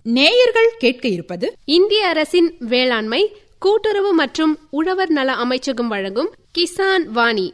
நேயர்கள் கேட்க இருப்பது இந்திய அரசின் வேளாண்மை கூட்டுறவு மற்றும் உழவர் நல அமைச்சகம் வழங்கும் கிசான் வாணி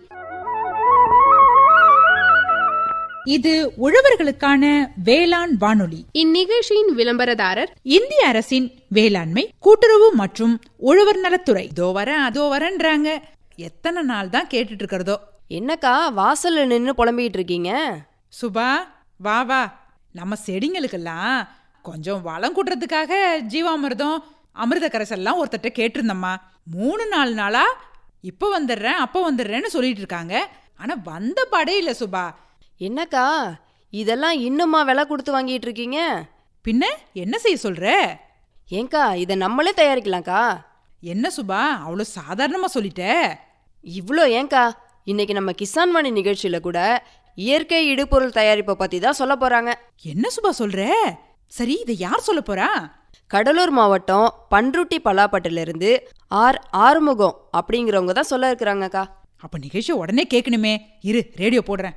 இது உழவர்களுக்கான வேளாண் வானொலி இந்நிகழ்ச்சியின் விளம்பரதாரர் இந்திய அரசின் வேளாண்மை கூட்டுறவு மற்றும் உழவர் நலத்துறை இதோ வரேன் அதோ வரேன்றாங்க எத்தனை நாள் தான் கேட்டுட்டு இருக்கிறதோ என்னக்கா வாசல்ல நின்னு புலம்பிக்கிட்டு இருக்கீங்க சுபா வா வா நம்ம செடிங்களுக்கெல்லாம் கொஞ்சம் வளம் கூட்டுறதுக்காக ஜீவாமிர்தம் அமிர்த கரைசல்லாம் ஒருத்தட்ட கேட்டிருந்தம்மா மூணு நாலு நாளா இப்போ வந்துடுறேன் அப்போ வந்துடுறேன்னு சொல்லிட்டு இருக்காங்க ஆனா வந்த படே இல்ல சுபா என்னக்கா இதெல்லாம் இன்னுமா விலை கொடுத்து வாங்கிட்டு இருக்கீங்க பின்ன என்ன செய்ய சொல்ற ஏங்கா இதை நம்மளே தயாரிக்கலாம்க்கா என்ன சுபா அவ்வளோ சாதாரணமா சொல்லிட்ட இவ்வளோ ஏங்கா இன்னைக்கு நம்ம கிசான் வாணி நிகழ்ச்சியில கூட இயற்கை இடுபொருள் தயாரிப்பை பத்தி தான் சொல்ல போறாங்க என்ன சுபா சொல்ற சரி இதை யார் சொல்ல போறா கடலூர் மாவட்டம் பன்ருட்டி பலாப்பட்டிலிருந்து ஆர் ஆறுமுகம் அப்படிங்கிறவங்க தான் சொல்ல இருக்கிறாங்கக்கா அப்ப நிகழ்ச்சி உடனே கேட்கணுமே இரு ரேடியோ போடுறேன்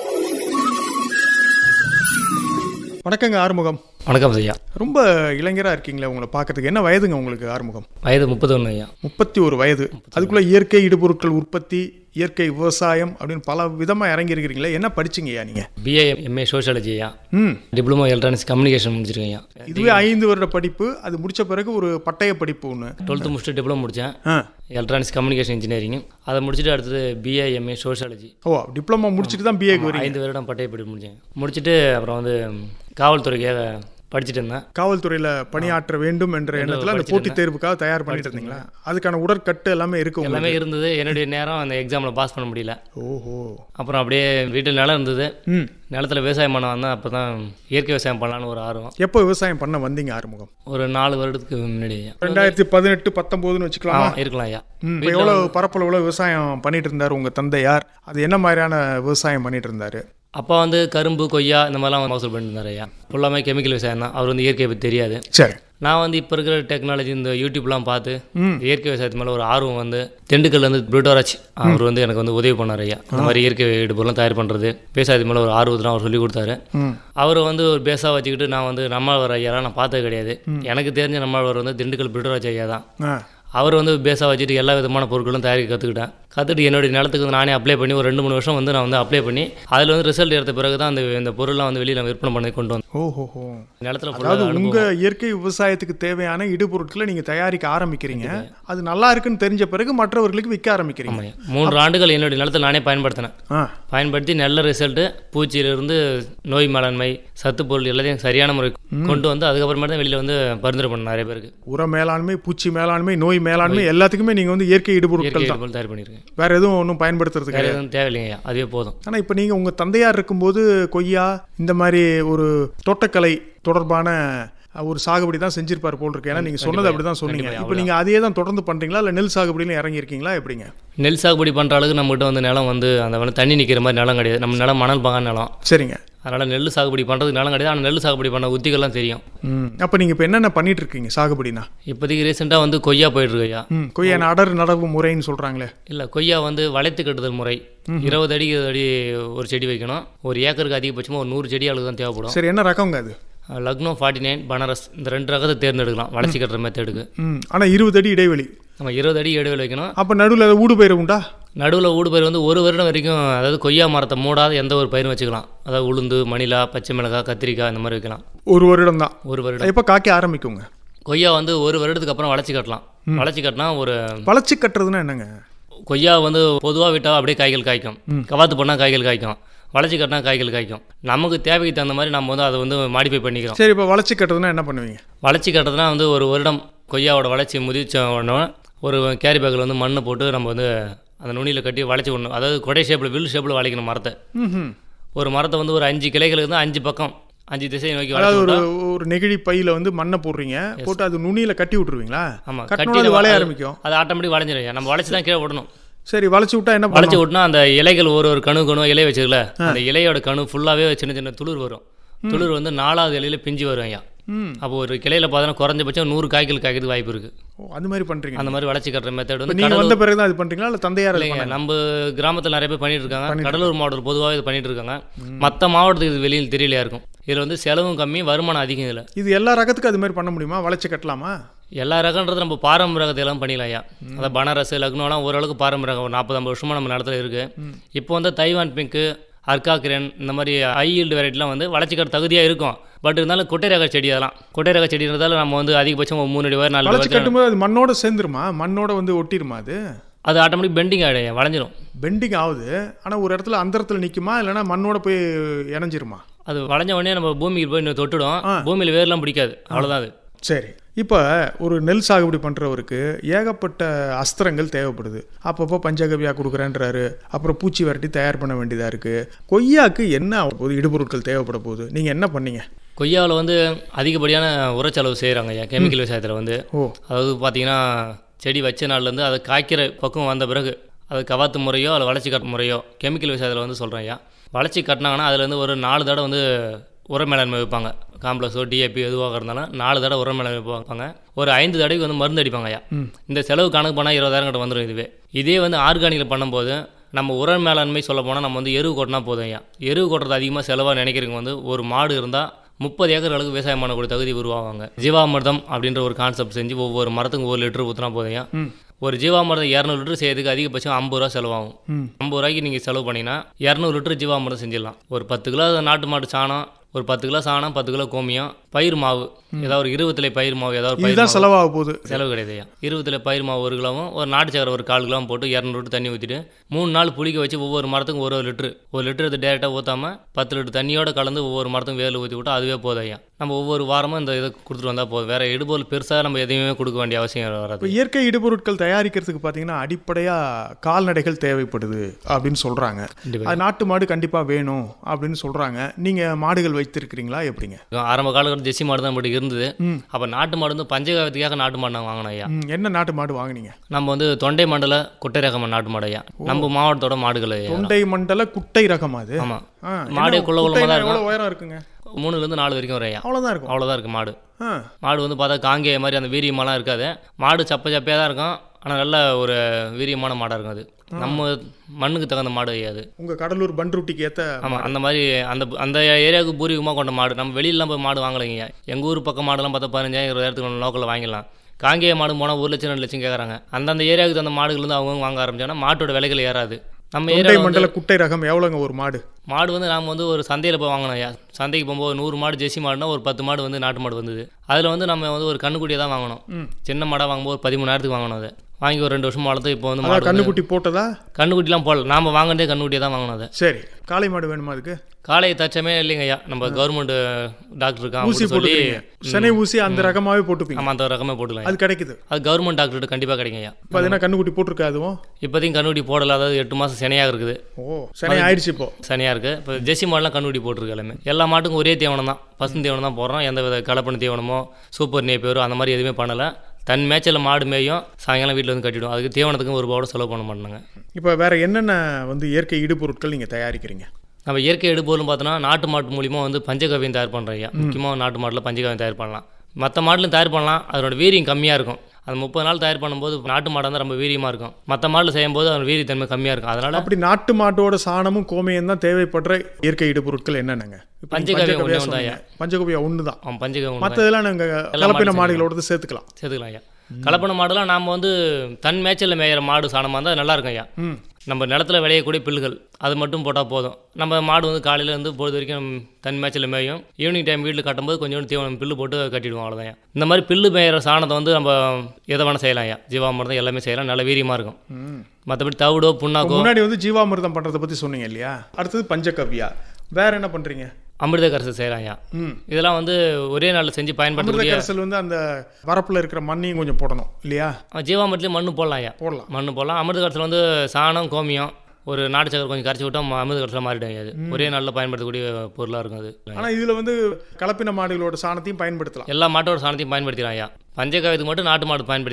வணக்கங்க ஆறுமுகம் வணக்கம் ஐயா ரொம்ப இளைஞராக இருக்கீங்களே உங்களை பார்க்கறதுக்கு என்ன வயதுங்க உங்களுக்கு ஆறுமுகம் வயது முப்பத்தொன்று ஐயா முப்பத்தி ஒரு வயது அதுக்குள்ள இயற்கை இடுபொருட்கள் உற்பத்தி இயற்கை விவசாயம் அப்படின்னு பல விதமாக இறங்கியிருக்கிறீங்களே என்ன படிச்சீங்க ஐயா நீங்கள் பிஏ எம்ஏ சோஷியாலஜி ஐயா ம் டிப்ளமோ எலக்ட்ரானிக்ஸ் கம்யூனிகேஷன் முடிச்சிருக்கேன் ஐயா இதுவே ஐந்து வருட படிப்பு அது முடிச்ச பிறகு ஒரு பட்டய படிப்பு ஒன்று டுவெல்த்து முடிச்சுட்டு டிப்ளமோ முடித்தேன் ஆ எலக்ட்ரானிக்ஸ் கம்யூனிகேஷன் இன்ஜினியரிங் அதை முடிச்சுட்டு அடுத்தது பிஏ எம்ஏ சோஷியாலஜி ஓ டிப்ளமா முடிச்சுட்டு தான் பிஏக்கு வரீங்க ஐந்து வருடம் பட்டய படிப்பு முடித்தேன் முடிச்சுட்டு அப்புறம் வந்து காவல்துறைக்காக படிச்சுட்டு இருந்தேன் காவல்துறையில் பணியாற்ற வேண்டும் என்ற எண்ணத்தில் அந்த போட்டித் தேர்வுக்காக தயார் பண்ணிட்டு இருந்தீங்களா அதுக்கான உடற்கட்டு எல்லாமே இருக்கு எல்லாமே உங்களுக்கு இருந்தது என்னுடைய நேரம் அந்த எக்ஸாமில் பாஸ் பண்ண முடியல ஓஹோ அப்புறம் அப்படியே வீட்டில் நிலம் இருந்தது ம் நிலத்துல விவசாயம் பண்ண வந்தேன் அப்போ தான் இயற்கை விவசாயம் பண்ணலான்னு ஒரு ஆர்வம் எப்போ விவசாயம் பண்ண வந்தீங்க ஆறுமுகம் ஒரு நாலு வருடத்துக்கு முன்னாடி ஐயா ரெண்டாயிரத்தி பதினெட்டு பத்தொம்போதுன்னு ஆ, வச்சுக்கலாமா இருக்கலாம் ஐயா ம், இப்போ எவ்வளோ பரப்பளவில் விவசாயம் பண்ணிட்டு இருந்தார் உங்கள் தந்தையார் அது என்ன மாதிரியான விவசாயம் பண்ணிட்டு இருந்தார் அப்பா வந்து கரும்பு கொய்யா இந்த மாதிரிலாம் மகசூல் பண்ணிட்டு இருந்தார் ஐயா ஃபுல்லாமே கெமிக்கல் விவசாயம் தான் அவர் வந்து இயற்கையை பற்றி தெரியாது சரி நான் வந்து இப்போ இருக்கிற டெக்னாலஜி இந்த யூடியூப்லாம் பார்த்து இயற்கை விவசாயத்து மேலே ஒரு ஆர்வம் வந்து திண்டுக்கல்ல இருந்து புளூட்டோராஜ் அவர் வந்து எனக்கு வந்து உதவி பண்ணார் ஐயா இந்த மாதிரி இயற்கை இடுபொருளாம் தயார் பண்ணுறது விவசாயத்து மேலே ஒரு ஆர்வத்தெலாம் அவர் சொல்லி கொடுத்தாரு ம் அவர் வந்து ஒரு பேஸாக வச்சுக்கிட்டு நான் வந்து நம்மாழ்வார் ஐயாலாம் நான் பார்த்தது கிடையாது எனக்கு தெரிஞ்ச நம்மாழ்வார் வந்து திண்டுக்கல் புளூட்டோராஜ் ஐயா தான் ஆ அவர் வந்து பேஸாக வச்சுட்டு எல்லா விதமான பொருட்களும் தயாரிக்க கற்றுக்கிட்டேன் கற்றுட்டு என்னுடைய நிலத்துக்கு வந்து நானே அப்ளை பண்ணி ஒரு ரெண்டு மூணு வருஷம் வந்து நான் வந்து அப்ளை பண்ணி அதில் வந்து ரிசல்ட் எடுத்த பிறகு தான் அந்த இந்த பொருள்லாம் வந்து வெளியில் விற்பனை பண்ணி கொண்டு வந்தேன் ஓஹோஹோ நிலத்துல அதாவது ஃபுல்லாக உங்க இயற்கை விவசாயத்துக்கு தேவையான இடுபொருட்களை நீங்க தயாரிக்க ஆரம்பிக்கிறீங்க அது நல்லா இருக்குன்னு தெரிஞ்ச பிறகு மற்றவர்களுக்கு விற்க ஆரம்பிக்கிறீங்க ஆமாம் மூன்று ஆண்டுகள் என்னுடைய நிலத்தை நானே பயன்படுத்தினேன் ஆ பயன்படுத்தி நல்ல ரிசல்ட்டு பூச்சியிலிருந்து நோய் மேலாண்மை சத்து பொருள் எல்லாத்தையும் சரியான முறை கொண்டு வந்து அதுக்கப்புறமேட்டு தான் வெளியில் வந்து பரிந்துரை பண்ண நிறைய பேருக்கு உர மேலாண்மை பூச்சி மேலாண்மை நோய் மேலாண்மை எல்லாத்துக்குமே நீங்க வந்து இயற்கை இயற்கை இடுபொருட்கள் தான் இடுபொருள் தயார் பண்ணியிருக்கேன் வேற எதுவும் ஒன்றும் பயன்படுத்துறதுக்கு வேறு கிடையாது எதுவும் தேவையில்லைங்க அதுவே போதும் ஆனா இப்போ நீங்க உங்க தந்தையார் இருக்கும்போது கொய்யா இந்த மாதிரி ஒரு தோட்டக்கலை தொடர்பான ஒரு சாகுபடி தான் செஞ்சிருப்பார் போல் இருக்கு ஏன்னா நீங்க சொன்னது அப்படி தான் சொன்னீங்க கண்டிப்பா, இப்போ நீங்க அதையே தான் தொடர்ந்து பண்றீங்களா இல்லை நெல் சாகுபடியிலும் இறங்கியிருக்கீங்களா எப்படிங்க நெல் சாகுபடி பண்ணுற அளவுக்கு நம்மகிட்ட வந்து நிலம் வந்து அந்த வந்து தண்ணி நிற்கிற மாதிரி நிலம் கிடையாது நம்ம நிலம் மணல் பாங்கான நிலம் சரிங்க அதனால் நெல் சாகுபடி பண்ணுறதுக்கு நிலம் கிடையாது ஆனால் நெல் சாகுபடி பண்ண உத்திகள்லாம் தெரியும் ம் அப்போ நீங்கள் இப்போ என்னென்ன பண்ணிட்டு இருக்கீங்க சாகுபடினா இப்போதைக்கு ரீசெண்டாக வந்து கொய்யா போயிட்டுருக்கு ஐயா ம் கொய்யா அடர் நடவு முறைன்னு சொல்கிறாங்களே இல்லை கொய்யா வந்து வளைத்து கட்டுதல் முறை இருபது அடி இருபது அடி ஒரு செடி வைக்கணும் ஒரு ஏக்கருக்கு அதிகபட்சமாக ஒரு நூறு செடி அளவுக்கு தான் தேவைப்படும் சரி என்ன ரகங்க அது லக்னோ ஃபார்ட்டி நைன் பனாரஸ் இந்த ரெண்டு ரகத்தை தேர்ந்தெடுக்கலாம் வளைச்சி கட்டுற மெத்தடுக்கு ம் ஆனால் இருபது அடி இடைவெளி நம்ம இருபது அடி இடைவெளி வைக்கணும் அப்போ நடுவில் அதை ஊடு பயிர் உண்டா நடுவில் ஊடு பயிர் வந்து ஒரு வருடம் வரைக்கும் அதாவது கொய்யா மரத்தை மூடாத எந்த ஒரு பயிரும் வச்சுக்கலாம் அதாவது உளுந்து மணிலா பச்சை மிளகாய் கத்திரிக்காய் இந்த மாதிரி வைக்கலாம் ஒரு வருடம் தான் ஒரு வருடம் எப்போ காய்க்க ஆரம்பிக்குங்க கொய்யா வந்து ஒரு வருடத்துக்கு அப்புறம் வளைச்சி கட்டலாம் வளைச்சி கட்டினா ஒரு வளர்ச்சி கட்டுறதுன்னா என்னங்க கொய்யா வந்து பொதுவாக விட்டால் அப்படியே காய்கள் காய்க்கும் கவாத்து பண்ணால் காய்கள் காய்க்கும் வளைச்சி கட்டினா காய்கள் காய்க்கும் நமக்கு தேவைக்கு தகுந்த மாதிரி நம்ம வந்து அதை வந்து மாடிஃபை பண்ணிக்கிறோம் சரி இப்போ வளர்ச்சி கட்டுறதுன்னா என்ன பண்ணுவீங்க வளைச்சி கட்டுறதுனா வந்து ஒரு வருடம் கொய்யாவோட வளர்ச்சி முதிச்ச உடனே ஒரு கேரி பேக்கில் வந்து மண்ணை போட்டு நம்ம வந்து அந்த நுனியில் கட்டி வளைச்சி விடணும் அதாவது கொடை ஷேப்பில் வில் ஷேப்பில் வளைக்கணும் மரத்தை ம் ஒரு மரத்தை வந்து ஒரு அஞ்சு கிளைகளுக்கு தான் அஞ்சு பக்கம் அஞ்சு திசையை நோக்கி அதாவது வளைச்சி ஒரு விட்டா ஒரு நெகிழி பையில வந்து மண்ணை போடுறீங்க போட்டு அது நுனியில கட்டி விட்டுருவீங்களா ஆமாம் கட்டினோட அது வளைய ஆரம்பிக்கும் அது ஆட்டோமேட்டிக் வளைஞ்சிடும் நம்ம வளைச்சி தான் கீழே விடணும் சரி வளைச்சி விட்டா என்ன வளைச்சி பண்ணணும் விட்டுனா அந்த இலைகள் ஒரு ஒரு கணு கணு இலை வச்சுக்கல அந்த இலையோட கணு ஃபுல்லாகவே சின்ன சின்ன துளிர் வரும் துளிர் வந்து நாலாவது இலையில பிஞ்சு வரும் ஐயா ம் அப்போ ஒரு கிளையில பார்த்தோன்னா குறைஞ்சபட்சம் நூறு காய்கள் காய்க்கிறதுக்கு வாய்ப்பு இருக்கு ஓ, அது மாதிரி பண்றீங்க அந்த மாதிரி வளைச்சி கட்டுற மெத்தட் இப்ப வந்து நீங்க கடலூர் வந்த பிறகு தான் இது பண்றீங்களா இல்ல தந்தையார் அது இல்லைங்க பண்ணாங்க? நம்ம கிராமத்தில் நிறைய பேர் பண்ணிட்டு இருக்காங்க கடலூர் மாவட்டத்தில் பொதுவாக இது பண்ணிட்டு இருக்காங்க மற்ற மாவட்டத்துக்கு இது வெளியில் தெரியலையா இருக்கும் இதில் வந்து செலவும் கம்மி வருமானம் அதிகம் இதில் இது எல்லா ரகத்துக்கும் அது மாதிரி பண்ண முடியுமா வளைச்சு கட்டலாமா எல்லா ரகன்றது நம்ம பாரம்பரிய ரகத்தை எல்லாம் பண்ணிக்கலாம் ஐயா அதான் பனாரஸ் லக்னோலாம் ஓரளவுக்கு பாரம்பரிய ரகம் ஒரு நாற்பது ஐம்பது வருஷமாக நம்ம நிலத்துல இருக்குது இப்போ வந்து தைவான் பிங்க்கு அர்காக்கிரன் இந்த மாதிரி ஹை ஈல்டு வெரைட்டிலாம் வந்து வளர்ச்சிக்கிற தகுதியாக இருக்கும் பட் இருந்தாலும் கொட்டை ரக செடி அதெல்லாம் கொட்டை ரக செடின்றதால நம்ம வந்து அதிகபட்சம் ஒரு மூணு அடி உயரம், நாலு அடி வளைச்சு உயரத்துல- கட்டும்போது அது மண்ணோட சேர்ந்துருமா மண்ணோட வந்து ஒட்டிருமா அது அது ஆட்டோமேட்டிக் பெண்டிங் ஆகிடும் வளைஞ்சிரும் பெண்டிங் ஆகுது ஆனால் ஒரு இடத்துல அந்த இடத்துல நிற்குமா இல்லைன்னா மண்ணோட போய் இணைஞ்சிருமா அது வளைஞ்ச உடனே நம்ம பூமிக்கு போய் இன்னும் தொட்டுடும் பூமியில் வேர்லாம் பிடிக்காது அவ்வளோதான் அது சரி இப்போ ஒரு நெல் சாகுபடி பண்ணுறவருக்கு ஏகப்பட்ட அஸ்திரங்கள் தேவைப்படுது அப்பப்போ பஞ்சகவியா கொடுக்குறேன்றாரு அப்புறம் பூச்சி விரட்டி தயார் பண்ண வேண்டியதாக இருக்குது கொய்யாக்கு என்ன ஆக போகுது இடுபொருட்கள் தேவைப்பட போகுது நீங்கள் என்ன பண்ணீங்க கொய்யாவில் வந்து அதிகப்படியான உரச்செலவு செய்கிறாங்க ஐயா கெமிக்கல் விவசாயத்தில் வந்து ஓ அதாவது பார்த்தீங்கன்னா செடி வச்ச நாள்லேருந்து அதை காய்க்கிற பக்குவம் வந்த பிறகு அது கவாத்து முறையோ அல்லது வளர்ச்சி கட்ட முறையோ கெமிக்கல் விவசாயத்தில் வந்து சொல்கிறேன் ஐயா வளர்ச்சி கட்டினாங்கன்னா அதுலேருந்து ஒரு நாலு தடவை வந்து உர மேலாண்மை வைப்பாங்க காம்ப்ளெக்ஸோ டிஏபி எதுவாக இருந்தாலும் நாலு தடவை உர மேலாண்மை வைப்பாங்க ஒரு ஐந்து தடவைக்கு வந்து மருந்து அடிப்பாங்க ஐயா இந்த செலவு கணக்கு பண்ணால் இருபதாயிரம் கிட்ட வந்துடும் இதுவே இதே வந்து ஆர்கானிக்கில் பண்ணும்போது நம்ம உர மேலாண்மை சொல்ல போனால் நம்ம வந்து எருவு கொட்டினா போதும் ஐயா எருவு கொட்டுறது அதிகமாக செலவாக நினைக்கிறவங்க வந்து ஒரு மாடு இருந்தால் முப்பது ஏக்கர் அளவுக்கு விவசாயம் பண்ணக்கூடிய தகுதி உருவாவாங்க ஜீவாமிர்தம் அப்படின்ற ஒரு கான்செப்ட் செஞ்சு ஒவ்வொரு மரத்துக்கும் ஒரு லிட்டர் ஊற்றினா போதையா ஒரு ஜீவாமிர்தம் இரநூறு லிட்டர் செய்யறதுக்கு அதிகபட்சம் ஐம்பது ரூபா செலவாகும் ஐம்பது ரூபாய்க்கு நீங்கள் செலவு பண்ணீங்கன்னா இரநூறு லிட்டர் ஜீவாமிர்தம் செஞ்சிடலாம் ஒரு பத்து கிலோ நாட்டு மாட்டு சாணம் ஒரு பத்து கிலோ சாணம் பத்து கிலோ கோமியம் பயிர் மாவு ஏதாவது ஒரு இருபத்துல பயிர் மாவு ஏதாவது ஒரு பயிர் இதுதான் மாவு. செலவாக போகுது செலவு கிடையாதுயா இருபத்துல பயிர் மாவு ஒரு கிலோவும் ஒரு நாட்டு சக்கரை ஒரு கால் கிலோவும் போட்டு இரநூறு லிட்டர் தண்ணி ஊற்றிட்டு மூணு நாள் புளிக்க வச்சு ஒவ்வொரு மரத்துக்கும் ஒரு ஒரு லிட்டரு ஒரு லிட்டர் இது டேரெக்டாக ஊற்றாம பத்து லிட்டர் தண்ணியோட கலந்து ஒவ்வொரு மரத்துக்கும் வேலை ஊற்றி விட்டா அதுவே போதும் ஐயா நம்ம ஒவ்வொரு வாரமும் இந்த இதை கொடுத்துட்டு வந்தால் போதும் வேற இடுபொருள் பெருசாக நம்ம எதையுமே கொடுக்க வேண்டிய அவசியம் இப்போ வராது இயற்கை இடுபொருட்கள் தயாரிக்கிறதுக்கு பார்த்தீங்கன்னா அடிப்படையாக கால்நடைகள் தேவைப்படுது அப்படின்னு சொல்கிறாங்க கண்டிப்பா. அது நாட்டு மாடு கண்டிப்பாக வேணும் அப்படின்னு சொல்கிறாங்க நீங்கள் மாடுகள் வைத்திருக்கிறீங்களா எப்படிங்க ஆரம்ப காலகட்டம் ஜெர்சி மாடு தான் நம்மகிட்ட இருந்தது அப்போ நாட்டு மாடு வந்து பஞ்சகாவத்துக்காக நாட்டு மாடு நாங்கள் வாங்கினோம் ஐயா ம், என்ன நாட்டு மாடு வாங்குனீங்க நம்ம வந்து தொண்டை மண்டல குட்டை ரகம் நாட்டு மாடு ஐயா நம்ம மாவட்டத்தோட மாடுகள் ஐயா தொண்டை மண்டல குட்டை ரகம் அது ஆமாம் ஆ, மாடு என்ன குள்ள குள்ளமா குட்டைனா தான் எவ்வளோ உயரம் இருக்குங்க மூணுலேருந்து நாலு வரைக்கும் வரும் ஐயா அவ்வளோதான் இருக்கும் அவ்வளோதான் இருக்குது மாடு ஆ மாடு வந்து பார்த்தா காங்கேய மாதிரி அந்த வீரியமாலாம் இருக்காது மாடு சப்ப சப்பையாக தான் இருக்கும் ஆனால் நல்ல ஒரு வீரியமான மாடாக இருக்கும் அது நம்ம மண்ணுக்கு தகுந்த மாடு ஐயா அது உங்கள் கடலூர் பன்ருட்டிக்கு ஏற்ற ஆமாம் அந்த மாதிரி அந்த அந்த ஏரியாவுக்கு பூர்வீகமாக கொண்ட மாடு நம்ம வெளியிலலாம் போய் மாடு வாங்கலைங்க எங்கள் ஊர் பக்கம் மாடுலாம் பார்த்தா பதினஞ்சாயிரம் இருபதாயிரத்துக்கு லோக்கலில் வாங்கிடலாம் காங்கேய மாடு போனால் ஒரு லட்சம் ரெண்டு லட்சம் கேட்குறாங்க அந்தந்த ஏரியாவுக்கு தகுந்த மாடுகள் வந்து அவங்க வாங்க ஆரம்பிச்சாங்கன்னா மாட்டோட விலைகள் ஏறாது நம்ம தொண்டை ஏரியா மண்டல குட்டை ரகம் எவ்வளோங்க ஒரு மாடு மாடு வந்து நாம் வந்து ஒரு சந்தையில் போய் வாங்கினோம் ஐயா சந்தைக்கு போகும்போது நூறு மாடு ஜெர்சி மாடுனா ஒரு பத்து மாடு வந்து நாட்டு மாடு வந்தது அதில் வந்து நம்ம வந்து ஒரு கண்ணுக்குட்டியை தான் வாங்கணும் சின்ன மாடாக வாங்கும்போது ஒரு பதிமூணாயிரத்துக்கு வாங்கணும் அதை வாங்கி ஒரு ரெண்டு வருஷம் வளர்த்து இப்போ வந்து அதான் மாடு வந்து- கண்ணுக்குட்டி போட்டதா கண்ணுக்குட்டிலாம் போடல நாம் வாங்கினதே கண்ணுக்குட்டியை தான் வாங்கணும் அதை சரி காளை மாடு வேணுமா அதுக்கு காலை தச்சமே இல்லைங்க ஐயா நம்ம கவர்மெண்ட் டாக்டர் இருக்கான் ஊசி அவங்ககிட்ட சொல்லி போட்டுக்கிறீங்க செனை ஊசி அந்த ரகமாகவே போட்டுப்பீங்க ஆமாம் அந்த ரகமே போட்டுக்கலாம் ஐயா. அது கிடைக்குது அது கவர்மெண்ட் டாக்டர்கிட்ட கண்டிப்பாக கிடைக்கும் ஐயா இப்போ அது என்ன கண்ணுக்குட்டி போட்டிருக்கா அதுவும் இப்போதையும் கண்ணுக்குட்டி போடல அதாவது எட்டு மாதம் சினையாக இருக்குது ஓ சனை ஆயிடுச்சு இப்போ சனியாக இருக்குது இப்போ ஜெர்சி மாடெலாம் கண்ணுக்குட்டி போட்டிருக்கு எல்லாமே எல்லா மாட்டுக்கும் ஒரே தீவனம் தான் பசும் தீவனம் தான் போடுறோம் எந்த வித கலப்பணி தீவனமோ சூப்பர் நேப்பியரோ அந்த மாதிரி எதுவுமே பண்ணலை தன் மேய்ச்சலில் மாடு மேயும் சாயங்காலம் வீட்டில் வந்து கட்டிடும் அதுக்கு தீவனத்துக்கும் ஒரு பவுட செலவு பண்ண மாட்டாங்க இப்போ வேற என்னென்ன வந்து இயற்கை இடுபொருட்கள் நீங்கள் தயாரிக்கிறீங்க நம்ம இயற்கை எடுப்போர்னு பார்த்தோன்னா நாட்டு மாட்டு மூலியமாக வந்து பஞ்சகவியம் தயார் பண்ணுறோம் ஐயா முக்கியமாக நாட்டு மாட்டில் பஞ்சகவியம் தயார் பண்ணலாம் மற்ற மாட்டிலும் தயார் பண்ணலாம் அதோட வீரியம் கம்மியாக இருக்கும் அது முப்பது நாள் தயார் பண்ணும்போது நாட்டு மாடு வந்து ரொம்ப வீரியமாக இருக்கும் மற்ற மாடில் செய்யும்போது அதோட வீரியத்தன்மை கம்மியாக இருக்கும் அதனால் அப்படி நாட்டு மாட்டோட சாணமும் கோமியம் தான் தேவைப்படுற இயற்கை இடுபொருட்கள் என்னென்னங்க இப்ப நீங்க பஞ்சகவ்யம் பஞ்சகவ்யா ஒண்ணே சொன்னீங்க. பஞ்சகவ்யா ஒன்று தான் அவன் பஞ்சகவியம் மற்றதெல்லாம் நாங்கள் கலப்பின மாடுகளோட சேர்த்துக்கலாம் சேர்த்துக்கலாம் ஐயா கலப்பன மாடுலாம் நாம் வந்து தன் மேய்ச்சலில் மேயிற மாடு சாணமாக இருந்தால் நல்லா இருக்கும் ஐயா நம்ம நிலத்துல விளையக்கூடிய புல்லுகள் அது மட்டும் போட்டால் போதும் நம்ம மாடு வந்து காலையில இருந்து பொழுது வரைக்கும் தன் மேய்ச்சலில் மேயும் ஈவினிங் டைம் வீட்டில் கட்டும்போது கொஞ்சோண்டு தீவனம் பில்லு போட்டு கட்டிடுவோம் அவ்வளோதான் ஐயா. இந்த மாதிரி பில்லு மேயிற சாணத்தை வந்து நம்ம எதை வேணால் செய்யலாம் ஐயா ஜீவாமிர்தம் எல்லாமே செய்யலாம் நல்ல வீரியமாக இருக்கும் மற்றபடி தவிடோ புண்ணாக்கோ முன்னாடி வந்து ஜீவாமிர்தம் பண்ணுறதை பற்றி சொன்னீங்க இல்லையா அடுத்தது பஞ்சகவ்யா வேற என்ன பண்ணுறீங்க அமிர்த கரசு செய்யலாம் ஐயா ம் இதெல்லாம் வந்து ஒரே நாளில் செஞ்சு அமிர்த பயன்படுத்தக்கூடிய கரைசல் வந்து அந்த வரப்பில் இருக்கிற மண்ணையும் கொஞ்சம் போடணும் இல்லையா ஜீவாமிரத்துலேயும் மண்ணு போடலாம் ஐயா போடலாம் மண்ணு போடலாம் அமிர்த கரத்தில் வந்து சாணம் கோமியம் ஒரு நாட்டு சக்கரை கொஞ்சம் கரைச்சி விட்டா ம- அமிர்த கரத்தில் மாறிடும் ஐயா அது ஒரே நாளில் பயன்படுத்தக்கூடிய பொருளாக இருக்கும் அது ஆனால் இதில் வந்து கலப்பின மாடுகளோட சாணத்தையும் பயன்படுத்தலாம் எல்லா மாட்டோட சாணத்தையும் பயன்படுத்திக்கலாம் ஐயா பஞ்சகாவியத்துக்கு மட்டும் நாட்டு மாடு பயன்படுத்திக்கலாம்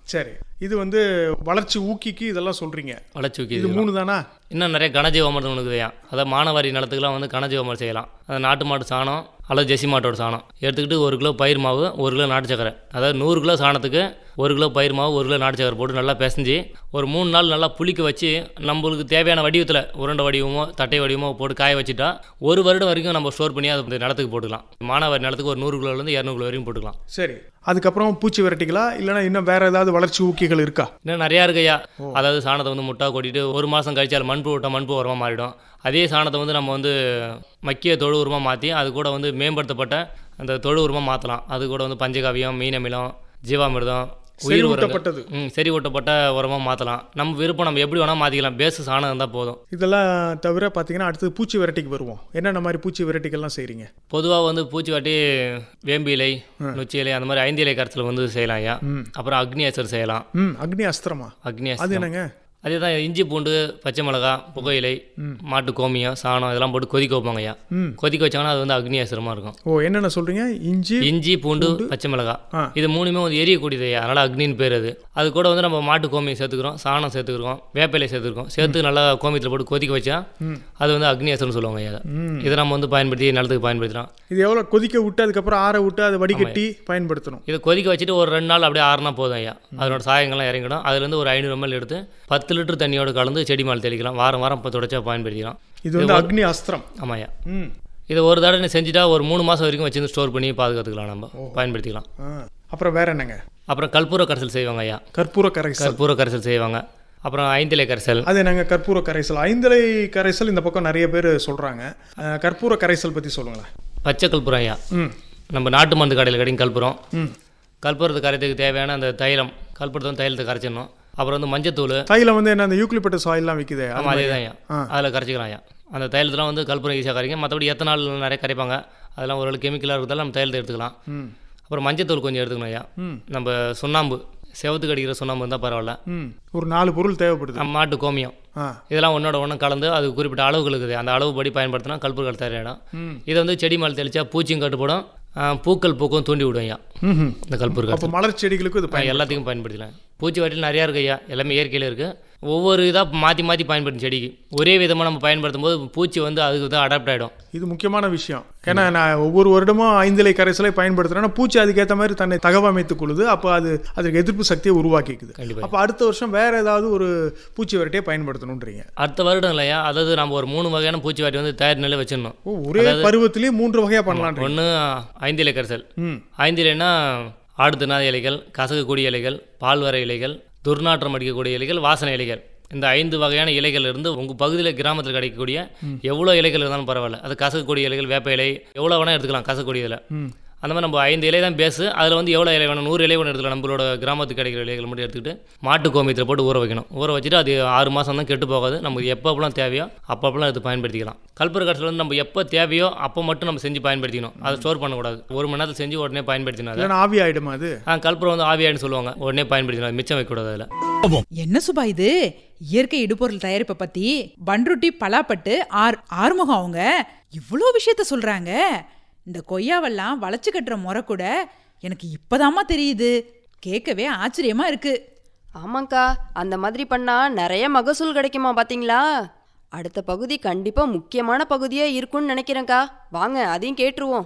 சரி இது வந்து வளர்ச்சி ஊக்கிக்கு இதெல்லாம் சொல்றீங்க வளர்ச்சி இது ஊக்கி மூணு தானா இன்னும் நிறைய கனஜீவாமிரதம் இருக்குதுயா அதாவது மானவாரி நிலத்துக்குலாம் வந்து கனஜீவாமிரம் செய்யலாம் அது நாட்டு மாட்டு சாணம் அல்லது ஜெர்சி மாட்டோட சாணம் எடுத்துக்கிட்டு ஒரு கிலோ பயிர் மாவு ஒரு கிலோ நாட்டு சக்கரை அதாவது நூறு கிலோ சாணத்துக்கு ஒரு கிலோ பயிர் மாவு ஒரு கிலோ நாட்டு சக்கரை போட்டு நல்லா பிசைஞ்சு ஒரு மூணு நாள் நல்லா புளிக்க வச்சு நம்மளுக்கு தேவையான வடிவத்தில் உருண்டை வடிவமோ தட்டை வடிவமோ போட்டு காய வச்சுட்டா ஒரு வருடம் வரைக்கும் நம்ம ஸ்டோர் பண்ணி அதை இந்த நிலத்துக்கு போட்டுக்கலாம் மானாவாரி நிலத்துக்கு ஒரு நூறு கிலோலேருந்து இரநூறு கிலோ வரைக்கும் போட்டுக்கலாம் சரி அதுக்கப்புறம் பூச்சி விரட்டிகளா இல்லைன்னா இன்னும் வேற ஏதாவது வளர்ச்சி ஊக்கிகள் இருக்கா இன்னும் நிறையா இருக்குய்யா அதாவது சாணத்தை வந்து முட்டா கொட்டிட்டு ஒரு மாதம் கழிச்சு அதில் மண்பு விட்டால் மண்பு உரமாக மாறிடும் அதே சாணத்தை வந்து நம்ம வந்து மக்கிய தொழு உரமாக மாற்றி அது கூட வந்து மேம்படுத்தப்பட்ட அந்த தொழு உரமாக மாற்றலாம் அது கூட வந்து பஞ்சகாவியம் மீன் அமிலம் ஜீவாமிர்தம் உயிர் உரங்கள் செறிவூட்டப்பட்டது. ம் செறி ஊட்டப்பட்ட உரமாக மாற்றலாம் நம்ம விருப்பம் நம்ம எப்படி வேணால் மாற்றிக்கலாம் பேஸு சாணம் இருந்தால் போதும் இதெல்லாம் தவிர பார்த்தீங்கன்னா அடுத்து பூச்சி விரட்டிக்கு வருவோம் என்னென்ன மாதிரி பூச்சி விரட்டிகள்லாம் செய்றீங்க பொதுவாக வந்து பூச்சி வாட்டி வேம்பு இலை நொச்சி இலை அந்த மாதிரி ஐந்து இலை கரைச்சல் வந்து செய்யலாம் ஐயா அப்புறம் அக்னி அசர் செய்யலாம் ம் அக்னி அஸ்திரமா அக்னி அது அஸ்திரம். என்னங்க அதே தான் இஞ்சி பூண்டு பச்சை மிளகா புகையிலை மாட்டு கோமியம் சாணம் இதெல்லாம் போட்டு கொதிக்க வைப்பாங்க ஐயா ம். கொதிக்க வச்சாங்கன்னா அது வந்து அக்னி அசுரமாக இருக்கும் ஓ என்னென்ன சொல்றீங்க இஞ்சி இஞ்சி பூண்டு பச்சை மிளகா ஆ. இது மூணுமே வந்து எரியக்கூடியது ஐயா அதனால் அக்னின்னு பேர் அது அது கூட வந்து நம்ம மாட்டு கோமியம் சேர்த்துக்கிறோம் சாணம் சேர்த்துக்கிறோம் வேப்பிலை சேர்த்துக்கிறோம் சேர்த்து நல்லா கோமியத்தில் போட்டு கொதிக்க வச்சா அது வந்து அக்னி அசுரம்னு சொல்லுவாங்க ஐயா அதை. இதை நம்ம வந்து பயன்படுத்தி நிலத்துக்கு பயன்படுத்தலாம் இது எவ்வளோ கொதிக்க விட்டு அதுக்கப்புறம் ஆற விட்டு அதை வடிகட்டி பயன்படுத்தணும் இதை கொதிக்க வச்சுட்டு ஒரு ரெண்டு நாள் அப்படியே ஆறுனா போதும் ஐயா அதனோட சாயங்கள்லாம் இறங்கிடும் அதுலேருந்து ஒரு ஐநூறு ml எடுத்து பத்து லிட்டர் தண்ணியோட கலந்து செடி மேலே தெளிக்கலாம் வாரம் வாரம் இப்போ தொடச்சா பயன்படுத்திக்கலாம் இது வந்து அக்னி அஸ்திரம் ஆமாம் ஐயா ம் இதை ஒரு தடவை செஞ்சுட்டா ஒரு மூணு மாதம் வரைக்கும் வச்சு ஸ்டோர் பண்ணி பாதுகாத்துக்கலாம் நம்ம பயன்படுத்திக்கலாம் ஆ அப்புறம் வேற என்னங்க அப்புறம் கற்பூர கரைசல் செய்வாங்க ஐயா கற்பூர கரைசல் கற்பூர கரைசல் செய்வாங்க அப்புறம் ஐந்திலை கரைசல் அது என்னங்க கற்பூர கரைசல் ஐந்தலை கரைசல் இந்த பக்கம் நிறைய பேர் சொல்றாங்க அஹ், கற்பூர கரைசல் பத்தி சொல்லுங்களேன் பச்சை கற்பூரம் ஐயா ம் நம்ம நாட்டு மருந்து கடையில் கிடைக்கும் கற்பூரம் ம் கற்பூரத்தை கரைக்கிறதுக்கு தேவையான அந்த தைலம் கற்பூரத்தை வந்து தைலத்தை கரைச்சிடணும் அப்புறம் வந்து மஞ்சத்தூள் தைலம் வந்து என்ன அந்த யூக்லிப்பட்டஸ் ஆயில்லாம் விற்குதே அது ஆமாம் அதே தான் ஐயா ஆ. அதில் கரைச்சிக்கலாம் ஐயா அந்த தைலத்தெலாம் வந்து கற்பூரம் ஈஸியாக கரைக்கும் மற்றபடி எத்தனால் நிறைய கரைப்பாங்க அதெல்லாம் ஒரு கெமிக்கலாக இருக்கிறதால நம்ம தைலத்தை எடுத்துக்கலாம் ம் அப்புறம் மஞ்சத்தூள் கொஞ்சம் எடுத்துக்கணும் ஐயா ம். நம்ம சுண்ணாம்பு செவத்துக்கு அடிக்கிற சுண்ணாம்பு இருந்தால் பரவாயில்ல ம் ஒரு நாலு பொருள் தேவைப்படுது நம்ம மாட்டு கோமியம் ஆ இதெல்லாம் ஒன்றோட ஒன்று கலந்து அது குறிப்பிட்ட அளவுகள் இருக்குது அந்த அளவுப்படி பயன்படுத்தினா கற்பூர தயாரிடும் ம் இதை வந்து செடி மேலே தெளிச்சா பூச்சியும் கட்டுப்படும் ஆ, பூக்கள் பூக்கும் தூண்டி விடும் ஐயா ம் இந்த கற்பூர அப்போ மலர் செடிகளுக்கும் இது பயன் எல்லாத்துக்கும் பயன்படுத்தலாம் பூச்சி வாட்டில் நிறையா இருக்கு ஐயா எல்லாமே இயற்கையில் இருக்குது ஒவ்வொரு இதாக மாற்றி மாற்றி பயன்படுத்தும் செடிக்கு ஒரே விதமாக நம்ம பயன்படுத்தும் போது பூச்சி வந்து அதுக்கு தான் அடாப்ட் ஆகிடும் இது முக்கியமான விஷயம் ஏன்னா நான் ஒவ்வொரு வருடமும் ஐந்திலை கரைசலை பயன்படுத்துறேன்னா பூச்சி அதுக்கேற்ற மாதிரி தன்னை தகவமைத்துக் கொள்ளுது அப்போ அது அதுக்கு எதிர்ப்பு சக்தியை உருவாக்கிக்குது கண்டிப்பா. அப்போ அடுத்த வருஷம் வேற ஏதாவது ஒரு பூச்சி விரட்டியை பயன்படுத்தணுன்றீங்க அடுத்த வருடம் இல்லையா அதாவது நம்ம ஒரு மூணு வகையான பூச்சி வாட்டி வந்து தயார் நிலை வச்சிடணும் ஓ ஒரே பருவத்திலேயே மூன்று வகையா பண்ணலான்றீங்க ஒன்று ஐந்திலை கரைசல் ம் ஐந்திலைனா ஆடு தின்னாத இலைகள் கசக்கக்கூடிய இலைகள் பால் வர இலைகள் துர்நாற்றம் அடிக்கக்கூடிய இலைகள் வாசனை இலைகள் இந்த ஐந்து வகையான இலைகள் இருந்து உங்கள் பகுதியில் கிராமத்தில் கிடைக்கக்கூடிய எவ்வளோ இலைகள் இருந்தாலும் பரவாயில்ல அது கசக்கக்கூடிய இலைகள் வேப்ப இலை எவ்வளோ வேணால் எடுத்துக்கலாம் கசக்கக்கூடிய இலை ம் அந்த மாதிரி நம்ம ஐந்து இலை தான் பேஸு அதில் வந்து எவ்வளோ இலை வேணும் நூறு இலை ஒன்று எடுத்துக்கலாம் நம்மளோட கிராமத்துக்கு கிடைக்கிற இலைகள் மட்டும் எடுத்துக்கிட்டு மாட்டு கோமியத்தில் போட்டு ஊற வைக்கணும் ஊற வச்சுட்டு அது ஆறு மாதம் தான் கெட்டு போகாது நமக்கு எப்பப்பெல்லாம் தேவையோ அப்பப்பெல்லாம் இது பயன்படுத்திக்கலாம் கல்புர கடைசியில் வந்து நம்ம எப்போ தேவையோ அப்போ மட்டும் நம்ம செஞ்சு பயன்படுத்திக்கணும் அதை ஸ்டோர் பண்ணக்கூடாது ஒரு மணி நேரத்தில் செஞ்சு உடனே பயன்படுத்தினா இல்லைன்னா ஆவி ஆயிடுமா அது ஆ கல்புரம் வந்து ஆவியாயின்னு சொல்லுவாங்க உடனே பயன்படுத்தினா மிச்சம் வைக்கக்கூடாது அதில் என்ன சுபா இது இயற்கை இடுபொருள் தயாரிப்பை பத்தி பன்ருட்டி பலாப்பட்டு ஆர் ஆறுமுகம் அவங்க இவ்வளோ விஷயத்த சொல்றாங்க இந்த கொய்யாவெல்லாம் வளைச்சு கட்டுற முறை கூட எனக்கு இப்பதாம்மா தெரியுது கேட்கவே ஆச்சரியமா இருக்கு ஆமாங்க்கா அந்த மாதிரி பண்ணா நிறைய மகசூல் கிடைக்குமா பாத்தீங்களா அடுத்த பகுதி கண்டிப்பா முக்கியமான பகுதியா இருக்கும்னு நினைக்கிறேன்க்கா வாங்க அதையும் கேட்டுருவோம்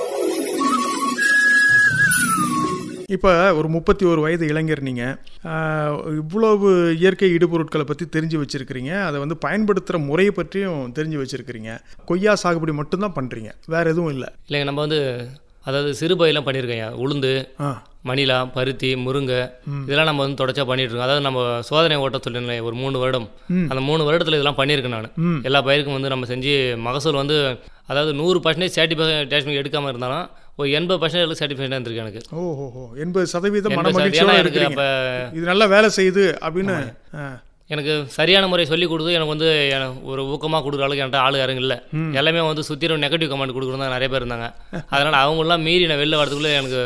இப்போ ஒரு முப்பத்தி ஒரு வயது இளைஞர் நீங்கள் இவ்வளவு இயற்கை இடுபொருட்களை பற்றி தெரிஞ்சு வச்சுருக்கிறீங்க அதை வந்து பயன்படுத்துகிற முறையை பற்றியும் தெரிஞ்சு வச்சுருக்கிறீங்க கொய்யா சாகுபடி மட்டும்தான் பண்ணுறீங்க வேறு எதுவும் இல்லை இல்லைங்க நம்ம வந்து அதாவது சிறுபயிலாம் பண்ணியிருக்கேன் உளுந்து ஆ மணிலா பருத்தி முருங்கை இதெல்லாம் நம்ம வந்து தொடர்ச்சியாக பண்ணிட்டு இருக்கோம் அதாவது நம்ம சோதனை ஓட்ட சொல்லியிருந்தேன் ஒரு மூணு வருடம் அந்த மூணு வருடத்தில் இதெல்லாம் பண்ணியிருக்கேன் நான் எல்லா பயிருக்கும் வந்து நம்ம செஞ்சு மகசூல் வந்து அதாவது நூறு பர்சன்டேஜ் சர்டிஃபிகேஷன் எடுக்காமல் இருந்தாலும் ஒரு எண்பது பர்சன்டேஜ் சர்டிஃபிகேட் இருந்திருக்கு எனக்கு ஓ ஹோ ஹோ எண்பது சதவீதம் மன எண்பது மகிழ்ச்சியோட சதவீதம் எனக்கு இருக்கிறீங்க அப்போ இது நல்லா வேலை செய்யுது அப்படின்னு ஆ. எனக்கு சரியான முறை சொல்லி கொடுத்து எனக்கு வந்து எனக்கு ஒரு ஊக்கமாக கொடுக்குற அளவுக்கு என்கிட்ட ஆளு யாரும் இல்லை எல்லாமே வந்து சுற்றிலும் நெகட்டிவ் கமெண்ட் கொடுக்குறது தான் நிறைய பேர் இருந்தாங்க அதனால் அவங்களாம் மீறி நான் வெளில வரதுக்குள்ளே எனக்கு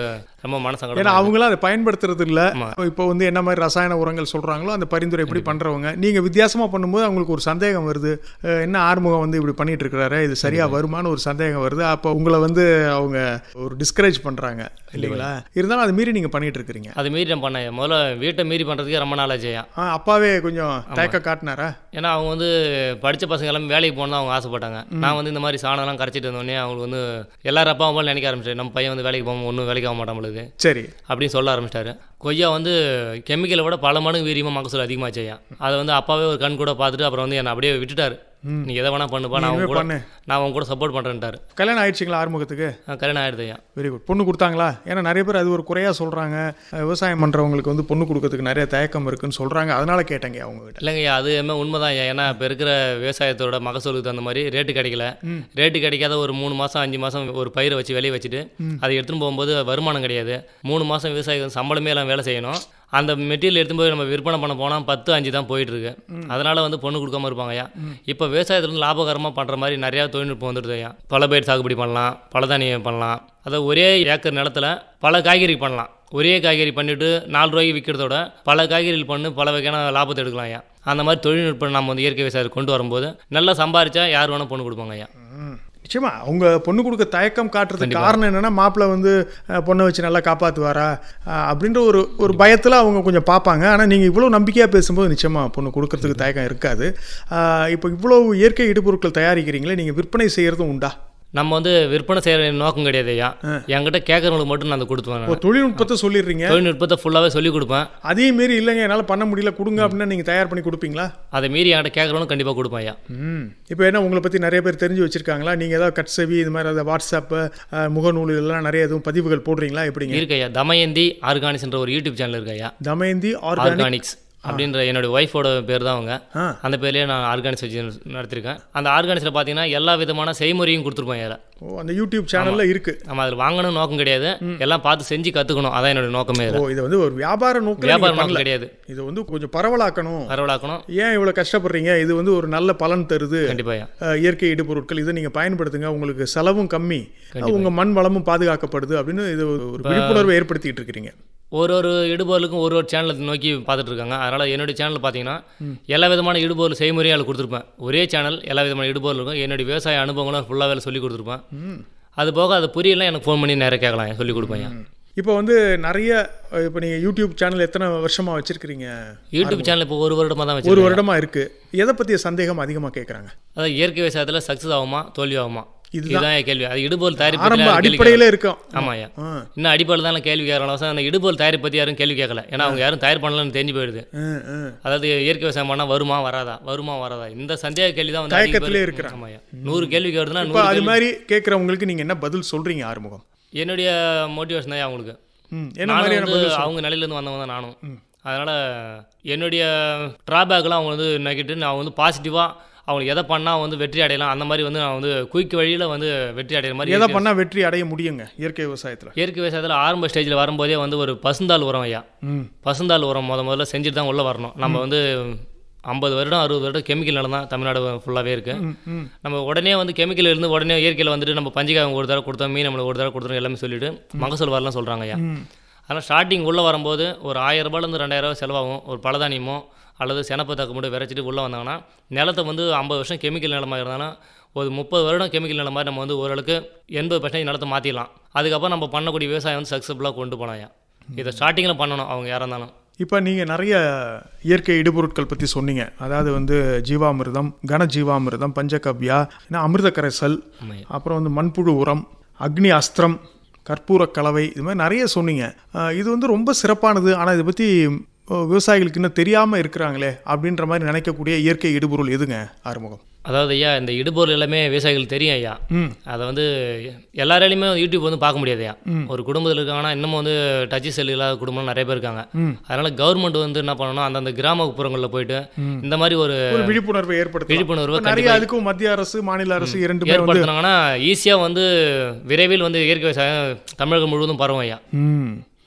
ரொம்ப ஏன்னா மனசங்கடம் அவங்களும் அதை பயன்படுத்துறது இல்ல ஆமா. இப்போ வந்து என்ன மாதிரி ரசாயன உரங்கள் சொல்றாங்களோ அந்த பரிந்துரை எப்படி பண்றவங்க நீங்க வித்தியாசமா பண்ணும்போது அவங்களுக்கு ஒரு சந்தேகம் வருது அஹ் என்ன ஆறுமுகம் வந்து இப்படி பண்ணிட்டு இருக்கிறாரு இது சரியா வருமான்னு ஒரு சந்தேகம் வருது அப்போ உங்களை வந்து அவங்க ஒரு டிஸ்கரேஜ் பண்றாங்க இல்லைங்களா இருந்தாலும் அது மீறி நீங்க பண்ணிட்டு இருக்கிறீங்க அது மீறி நான் பண்ணேன் முதல்ல வீட்டை மீறி பண்ணுறதுக்கே ரொம்ப நாள் ஆச்சு ஆ, அப்பாவே கொஞ்சம் தயக்க காட்டினாரா ஏன்னா அவங்க வந்து படித்த பசங்க எல்லாமே வேலைக்கு போகணும் அவங்க ஆசைப்பட்டாங்க நான் வந்து இந்த மாதிரி சாணம்லாம் கரைச்சிட்டு இருந்தோடனே அவங்களுக்கு வந்து எல்லாரும் அப்பா அம்மா நினைக்க ஆரம்பிச்சிட்டு நம்ம பையன் வந்து வேலைக்கு போகாம ஒன்றும் வேலைக்கு ஆக மாட்டான் நம்மளுக்கு சரி அப்படின்னு சொல்ல ஆரம்பிச்சிட்டாரு கொய்யா வந்து கெமிக்கலை விட பல மடங்கு வீரியமாக மகசூல் அதிகமாச்சு ஐயா அதை வந்து அப்பாவே ஒரு கண் கூட பார்த்துட்டு அப்புறம் வந்து என்னை அப்படியே விட்டுட்டாரு நீ எதை வேணா பண்ணுப்பா நான் இனிமே அவங்க கூட பண்ணு. நான் அவங்க கூட சப்போர்ட் பண்ணுறேன்ட்டாரு கல்யாணம் ஆயிடுச்சுங்களா ஆறுமுகத்துக்கு கல்யாணம் ஆயிடுது ஐயா வெரி குட் பொண்ணு கொடுத்தாங்களா ஏன்னா நிறைய பேர் அது ஒரு குறையா சொல்றாங்க அஹ் விவசாயம் பண்றவங்களுக்கு வந்து பொண்ணு கொடுக்கறதுக்கு நிறைய தயக்கம் இருக்குன்னு சொல்றாங்க அதனால கேட்டேங்க அவங்க கிட்ட இல்லைங்க ஐயா அது என்ன உண்மைதான் ஐயா ஏன்னா இப்போ இருக்கிற விவசாயத்தோட மகசூலுக்கு தகுந்த மாதிரி ரேட்டு கிடைக்கல ரேட்டு கிடைக்காத ஒரு மூணு மாதம் அஞ்சு மாதம் ஒரு பயிரை வச்சு வெளியே வச்சுட்டு அதை எடுத்துன்னு போகும்போது வருமானம் கிடையாது மூணு மாதம் விவசாயிகள் சம்பளமே எல்லாம் வேலை செய்யணும் அந்த மெட்டீரியல் எடுத்து போய் நம்ம விற்பனை பண்ண போனால் பத்து அஞ்சு தான் போயிட்டு இருக்கு அதனால வந்து பொண்ணு கொடுக்காம இருப்பாங்க ஐயா இப்போ விவசாயத்துல இருந்து லாபகரமாக பண்ணுற மாதிரி நிறையா தொழில்நுட்பம் வந்துடுது ஐயா பல பயிர் சாகுபடி பண்ணலாம் பலதானியம் பண்ணலாம் அதை ஒரே ஏக்கர் நிலத்துல பல காய்கறி பண்ணலாம் ஒரே காய்கறி பண்ணிட்டு நாலு ரூபாய்க்கு விற்கிறதோட பல காய்கறிகள் பண்ணி பல வகையான லாபத்தை எடுக்கலாம் ஐயா அந்த மாதிரி தொழில்நுட்பம் நம்ம வந்து இயற்கை விவசாயத்தை கொண்டு வரும்போது நல்லா சம்பாரிச்சா யார் வேணால் பொண்ணு கொடுப்பாங்க ஐயா ம். நிச்சயமா அவங்க பொண்ணு கொடுக்க தயக்கம் காட்டுறதுக்கு காரணம் என்னன்னா மாப்பிள்ளை வந்து அஹ், பொண்ணை வச்சு நல்லா காப்பாற்றுவாரா அப்படின்ற ஒரு ஒரு பயத்தில் அவங்க கொஞ்சம் பார்ப்பாங்க ஆனால் நீங்கள் இவ்வளோ நம்பிக்கையாக பேசும்போது நிச்சயமா பொண்ணு கொடுக்கறதுக்கு தயக்கம் இருக்காது அஹ், இப்போ இவ்வளோ இயற்கை இடுபொருட்கள் தயாரிக்கிறீங்களே நீங்கள் விற்பனை செய்கிறதும் உண்டா நம்ம வந்து விற்பனை செய்கிற நோக்கம் கிடையாது ஐயா என்கிட்ட கேட்குறவங்களுக்கு மட்டும் நான் அதை கொடுத்துவேன் இப்போ தொழில்நுட்பத்தை சொல்லிடுறீங்க தொழில்நுட்பத்தை ஃபுல்லாகவே சொல்லி கொடுப்பேன் அதே மாரி இல்லைங்க என்னால் பண்ண முடியல கொடுங்க அப்படின்னா நீங்கள் தயார் பண்ணி கொடுப்பீங்களா அதை மீறி என்கிட்ட கேட்குறவனும் கண்டிப்பாக கொடுப்பேன் ஐயா ம் இப்போ என்ன உங்களை பற்றி நிறைய பேர் தெரிஞ்சு வச்சிருக்காங்களா நீங்கள் ஏதாவது கட்சவி இது மாதிரி அதை வாட்ஸ்அப்பு அஹ், முகநூல் இதெல்லாம் நிறைய எதுவும் பதிவுகள் போடுறீங்களா எப்படிங்க இருக்கு ஐயா தமயந்தி ஆர்கானிக்ஸ்ன்ற ஒரு யூடியூப் சேனல் இருக்கு ஐயா தமயந்தி ஆர்கானிக் ஆர்கானிக்ஸ் அப்படின்ற என்னோட ஒய்ஃபோட பேர் தான் அவங்க ஆ. அந்த பேர்லேயே நான் ஆர்கானிக்ஸ் வச்சு நடத்திருக்கேன் அந்த ஆர்கானிக்ஸில் பார்த்தீங்கன்னா எல்லா விதமான செய்முறையும் கொடுத்துருப்போம் அதில் ஓ அந்த யூடியூப் சேனலில் இருக்குது நம்ம அதில் வாங்கணும் நோக்கம் கிடையாது எல்லாம் பார்த்து செஞ்சு கற்றுக்கணும் அதான் என்னோட நோக்கமே ஓ இதில் இது வந்து ஒரு வியாபார நோக்கில் வியாபார நீங்க நோக்கம் பண்ணல. கிடையாது இது வந்து கொஞ்சம் பரவலாக்கணும் பரவலாக்கணும் ஏன் இவ்வளோ கஷ்டப்படுறீங்க இது வந்து ஒரு நல்ல பலன் தருது கண்டிப்பாக ஐயா அஹ், இயற்கை இடுபொருட்கள் இதை நீங்கள் பயன்படுத்துங்க உங்களுக்கு செலவும் கம்மி உங்கள் மண் வளமும் பாதுகாக்கப்படுது அப்படின்னு இது ஒரு ஒரு விழிப்புணர்வை ஏற்படுத்திட்டு இருக்கிறீங்க ஒரு ஒரு இடுபொருளுக்கும் ஒரு ஒரு சேனலை நோக்கி பார்த்துட்டு இருக்காங்க அதனால் என்னுடைய சேனல் பார்த்தீங்கன்னா எல்லா விதமான இடுபொருள் செய்முறையும் அதில் கொடுத்துருப்பேன் ஒரே சேனல் எல்லா விதமான இடுபொருள் இருக்கும் என்னுடைய விவசாய அனுபவங்களும் ஃபுல்லாக வேலை சொல்லி கொடுத்துருப்பேன் அது போக அது புரியலாம் எனக்கு ஃபோன் பண்ணி நேரம் கேட்கலாம் சொல்லி கொடுப்பேன் ஐயா. இப்போ வந்து நிறைய இப்போ நீங்கள் யூடியூப் சேனல் எத்தனை வருஷமாக வச்சுருக்கிறீங்க யூடியூப் சேனல் இப்போ ஒரு வருடமாக தான் ஒரு வச்சு வருடமாக இருக்குது எதை பற்றிய சந்தேகம் அதிகமாக கேட்குறாங்க அதாவது இயற்கை விவசாயத்தில் சக்ஸஸ் ஆகுமா தோல்வி ஆகுமா இதுதான். இதுதான் என் கேள்வி அது இடுபொருள் தயாரிப்பு ஆரம்ப பத்தி யாரும் கேள்வி அடிப்படையில் இருக்கும் கேட்கல. ஆமாம் ஐயா ஆ இன்னும் அடிப்படையில் தான் கேள்வி கேட்கலாம் அந்த இடுபொருள் தயாரிப்பு பற்றி யாரும் கேள்வி கேட்கல ஏன்னா அவங்க யாரும் தயார் பண்ணலன்னு தெரிஞ்சு போயிடுது ஆ, ஆ. அதாவது இயற்கை விவசாயம் பண்ணால் வருமா வராதா வருமா வராதா இந்த சந்தேக கேள்வி தான் வந்து அதிக தயக்கத்திலே பேர் இருக்கிறாங்க. ஆமாம் ஐயா நூறு கேள்வி கேட்குறதுனா இப்போ நூறு அது கேள்வி மாதிரி கேட்குறவங்களுக்கு நீங்கள் என்ன பதில் சொல்கிறீங்க ஆறுமுகம் என்னுடைய மோட்டிவேஷன் தான் அவங்களுக்கு ம் என்ன நானும் மாதிரியான வந்து பதில் அவங்க நிலையிலேருந்து வந்தவங்க தான் நானும் அதனால் என்னுடைய ட்ராபேக்லாம் அவங்க வந்து நெகட்டிவ் நான் வந்து பாசிட்டிவாக அவங்களுக்கு எதை பண்ணால் வந்து வெற்றி அடையலாம் அந்த மாதிரி வந்து நான் வந்து குயிக் வழியில் வந்து வெற்றி அடைகிற மாதிரி எதை இயற்கை- பண்ணால் வெற்றி அடைய முடியுங்க இயற்கை விவசாயத்தில் இயற்கை விவசாயத்தில் ஆரம்ப ஸ்டேஜில் வரும்போதே வந்து ஒரு பசுந்தாள் உரம் ஐயா ம் பசுந்தாள் உரம் முத முதல்ல செஞ்சுட்டு தான் உள்ளே வரணும் நம்ம வந்து ஐம்பது வருடம் அறுபது வருடம் கெமிக்கல் நிலம் தான் தமிழ்நாடு ஃபுல்லாகவே இருக்குது ம், ம் நம்ம உடனே வந்து கெமிக்கல் இருந்து உடனே இயற்கையில் வந்துட்டு நம்ம பஞ்சகாயம் ஒரு தடவை கொடுத்தோம் மீன் நம்மளுக்கு ஒரு தடவை கொடுத்தோம் எல்லாமே சொல்லிட்டு மகசூல் வரலாம் சொல்கிறாங்க ஐயா அதனால் ஸ்டார்டிங் உள்ளே வரும்போது ஒரு ஆயிரம் ரூபாயிலேருந்து ரெண்டாயிரம் ரூபாய் செலவாகும் ஒரு பலதானியமோ அல்லது செனப்பத்தாக்கு மட்டும் விரைச்சிட்டு உள்ளே வந்தாங்கன்னா நிலத்தை வந்து ஐம்பது வருஷம் கெமிக்கல் நிலமாக இருந்தாலும் ஒரு முப்பது வருடம் கெமிக்கல் நிலம் மாதிரி நம்ம வந்து ஓரளவுக்கு எண்பது பர்சன்டேஜ் நிலத்தை மாற்றிடலாம் அதுக்கப்புறம் நம்ம பண்ணக்கூடிய விவசாயம் வந்து சக்ஸஸ்ஃபுல்லாக கொண்டு போகலாம் ஐயா இதை ஸ்டார்டிங்கில் பண்ணணும் அவங்க யாராக இருந்தாலும் இப்போ நீங்கள் நிறைய இயற்கை இடுபொருட்கள் பற்றி சொன்னீங்க அதாவது வந்து ஜீவாமிர்தம் கன ஜீவாமிர்தம் பஞ்சகவ்யா ஏன்னா அமிர்த கரைசல் ஆமாம் அப்புறம் வந்து மண்புழு உரம் அக்னி அஸ்திரம் கற்பூர கலவை இது மாதிரி நிறைய சொன்னீங்க அஹ் இது வந்து ரொம்ப சிறப்பானது ஆனால் இதை பற்றி விவசாயிகளுக்கு இன்னும் தெரியாமல் இருக்கிறாங்களே அப்படின்ற மாதிரி நினைக்கக்கூடிய இயற்கை இடுபொருள் எதுங்க ஆறுமுகம் அதாவது ஐயா இந்த இடுபொருள் எல்லாமே விவசாயிகளுக்கு தெரியும் ஐயா ம் அதை வந்து எல்லாராலையுமே யூடியூப் வந்து பார்க்க முடியாது ஐயா ஒரு குடும்பத்தில் இருக்காங்கன்னா இன்னமும் வந்து டச் செல் இல்லாத குடும்பம் நிறைய பேர் இருக்காங்க ம். அதனால கவர்மெண்ட் வந்து என்ன பண்ணணும் அந்தந்த கிராமப்புறங்களில் போயிட்டு இந்த மாதிரி ஒரு ஒரு விழிப்புணர்வை ஏற்படுத்த விழிப்புணர்வை நிறைய கண்டிப்பா அதுக்கும் மத்திய அரசு மாநில அரசு இரண்டுமே வந்து ஏற்படுத்தினாங்கன்னா ஈஸியாக வந்து விரைவில் வந்து இயற்கை விவசாயம் தமிழகம் முழுவதும் பரவும் ஐயா ம்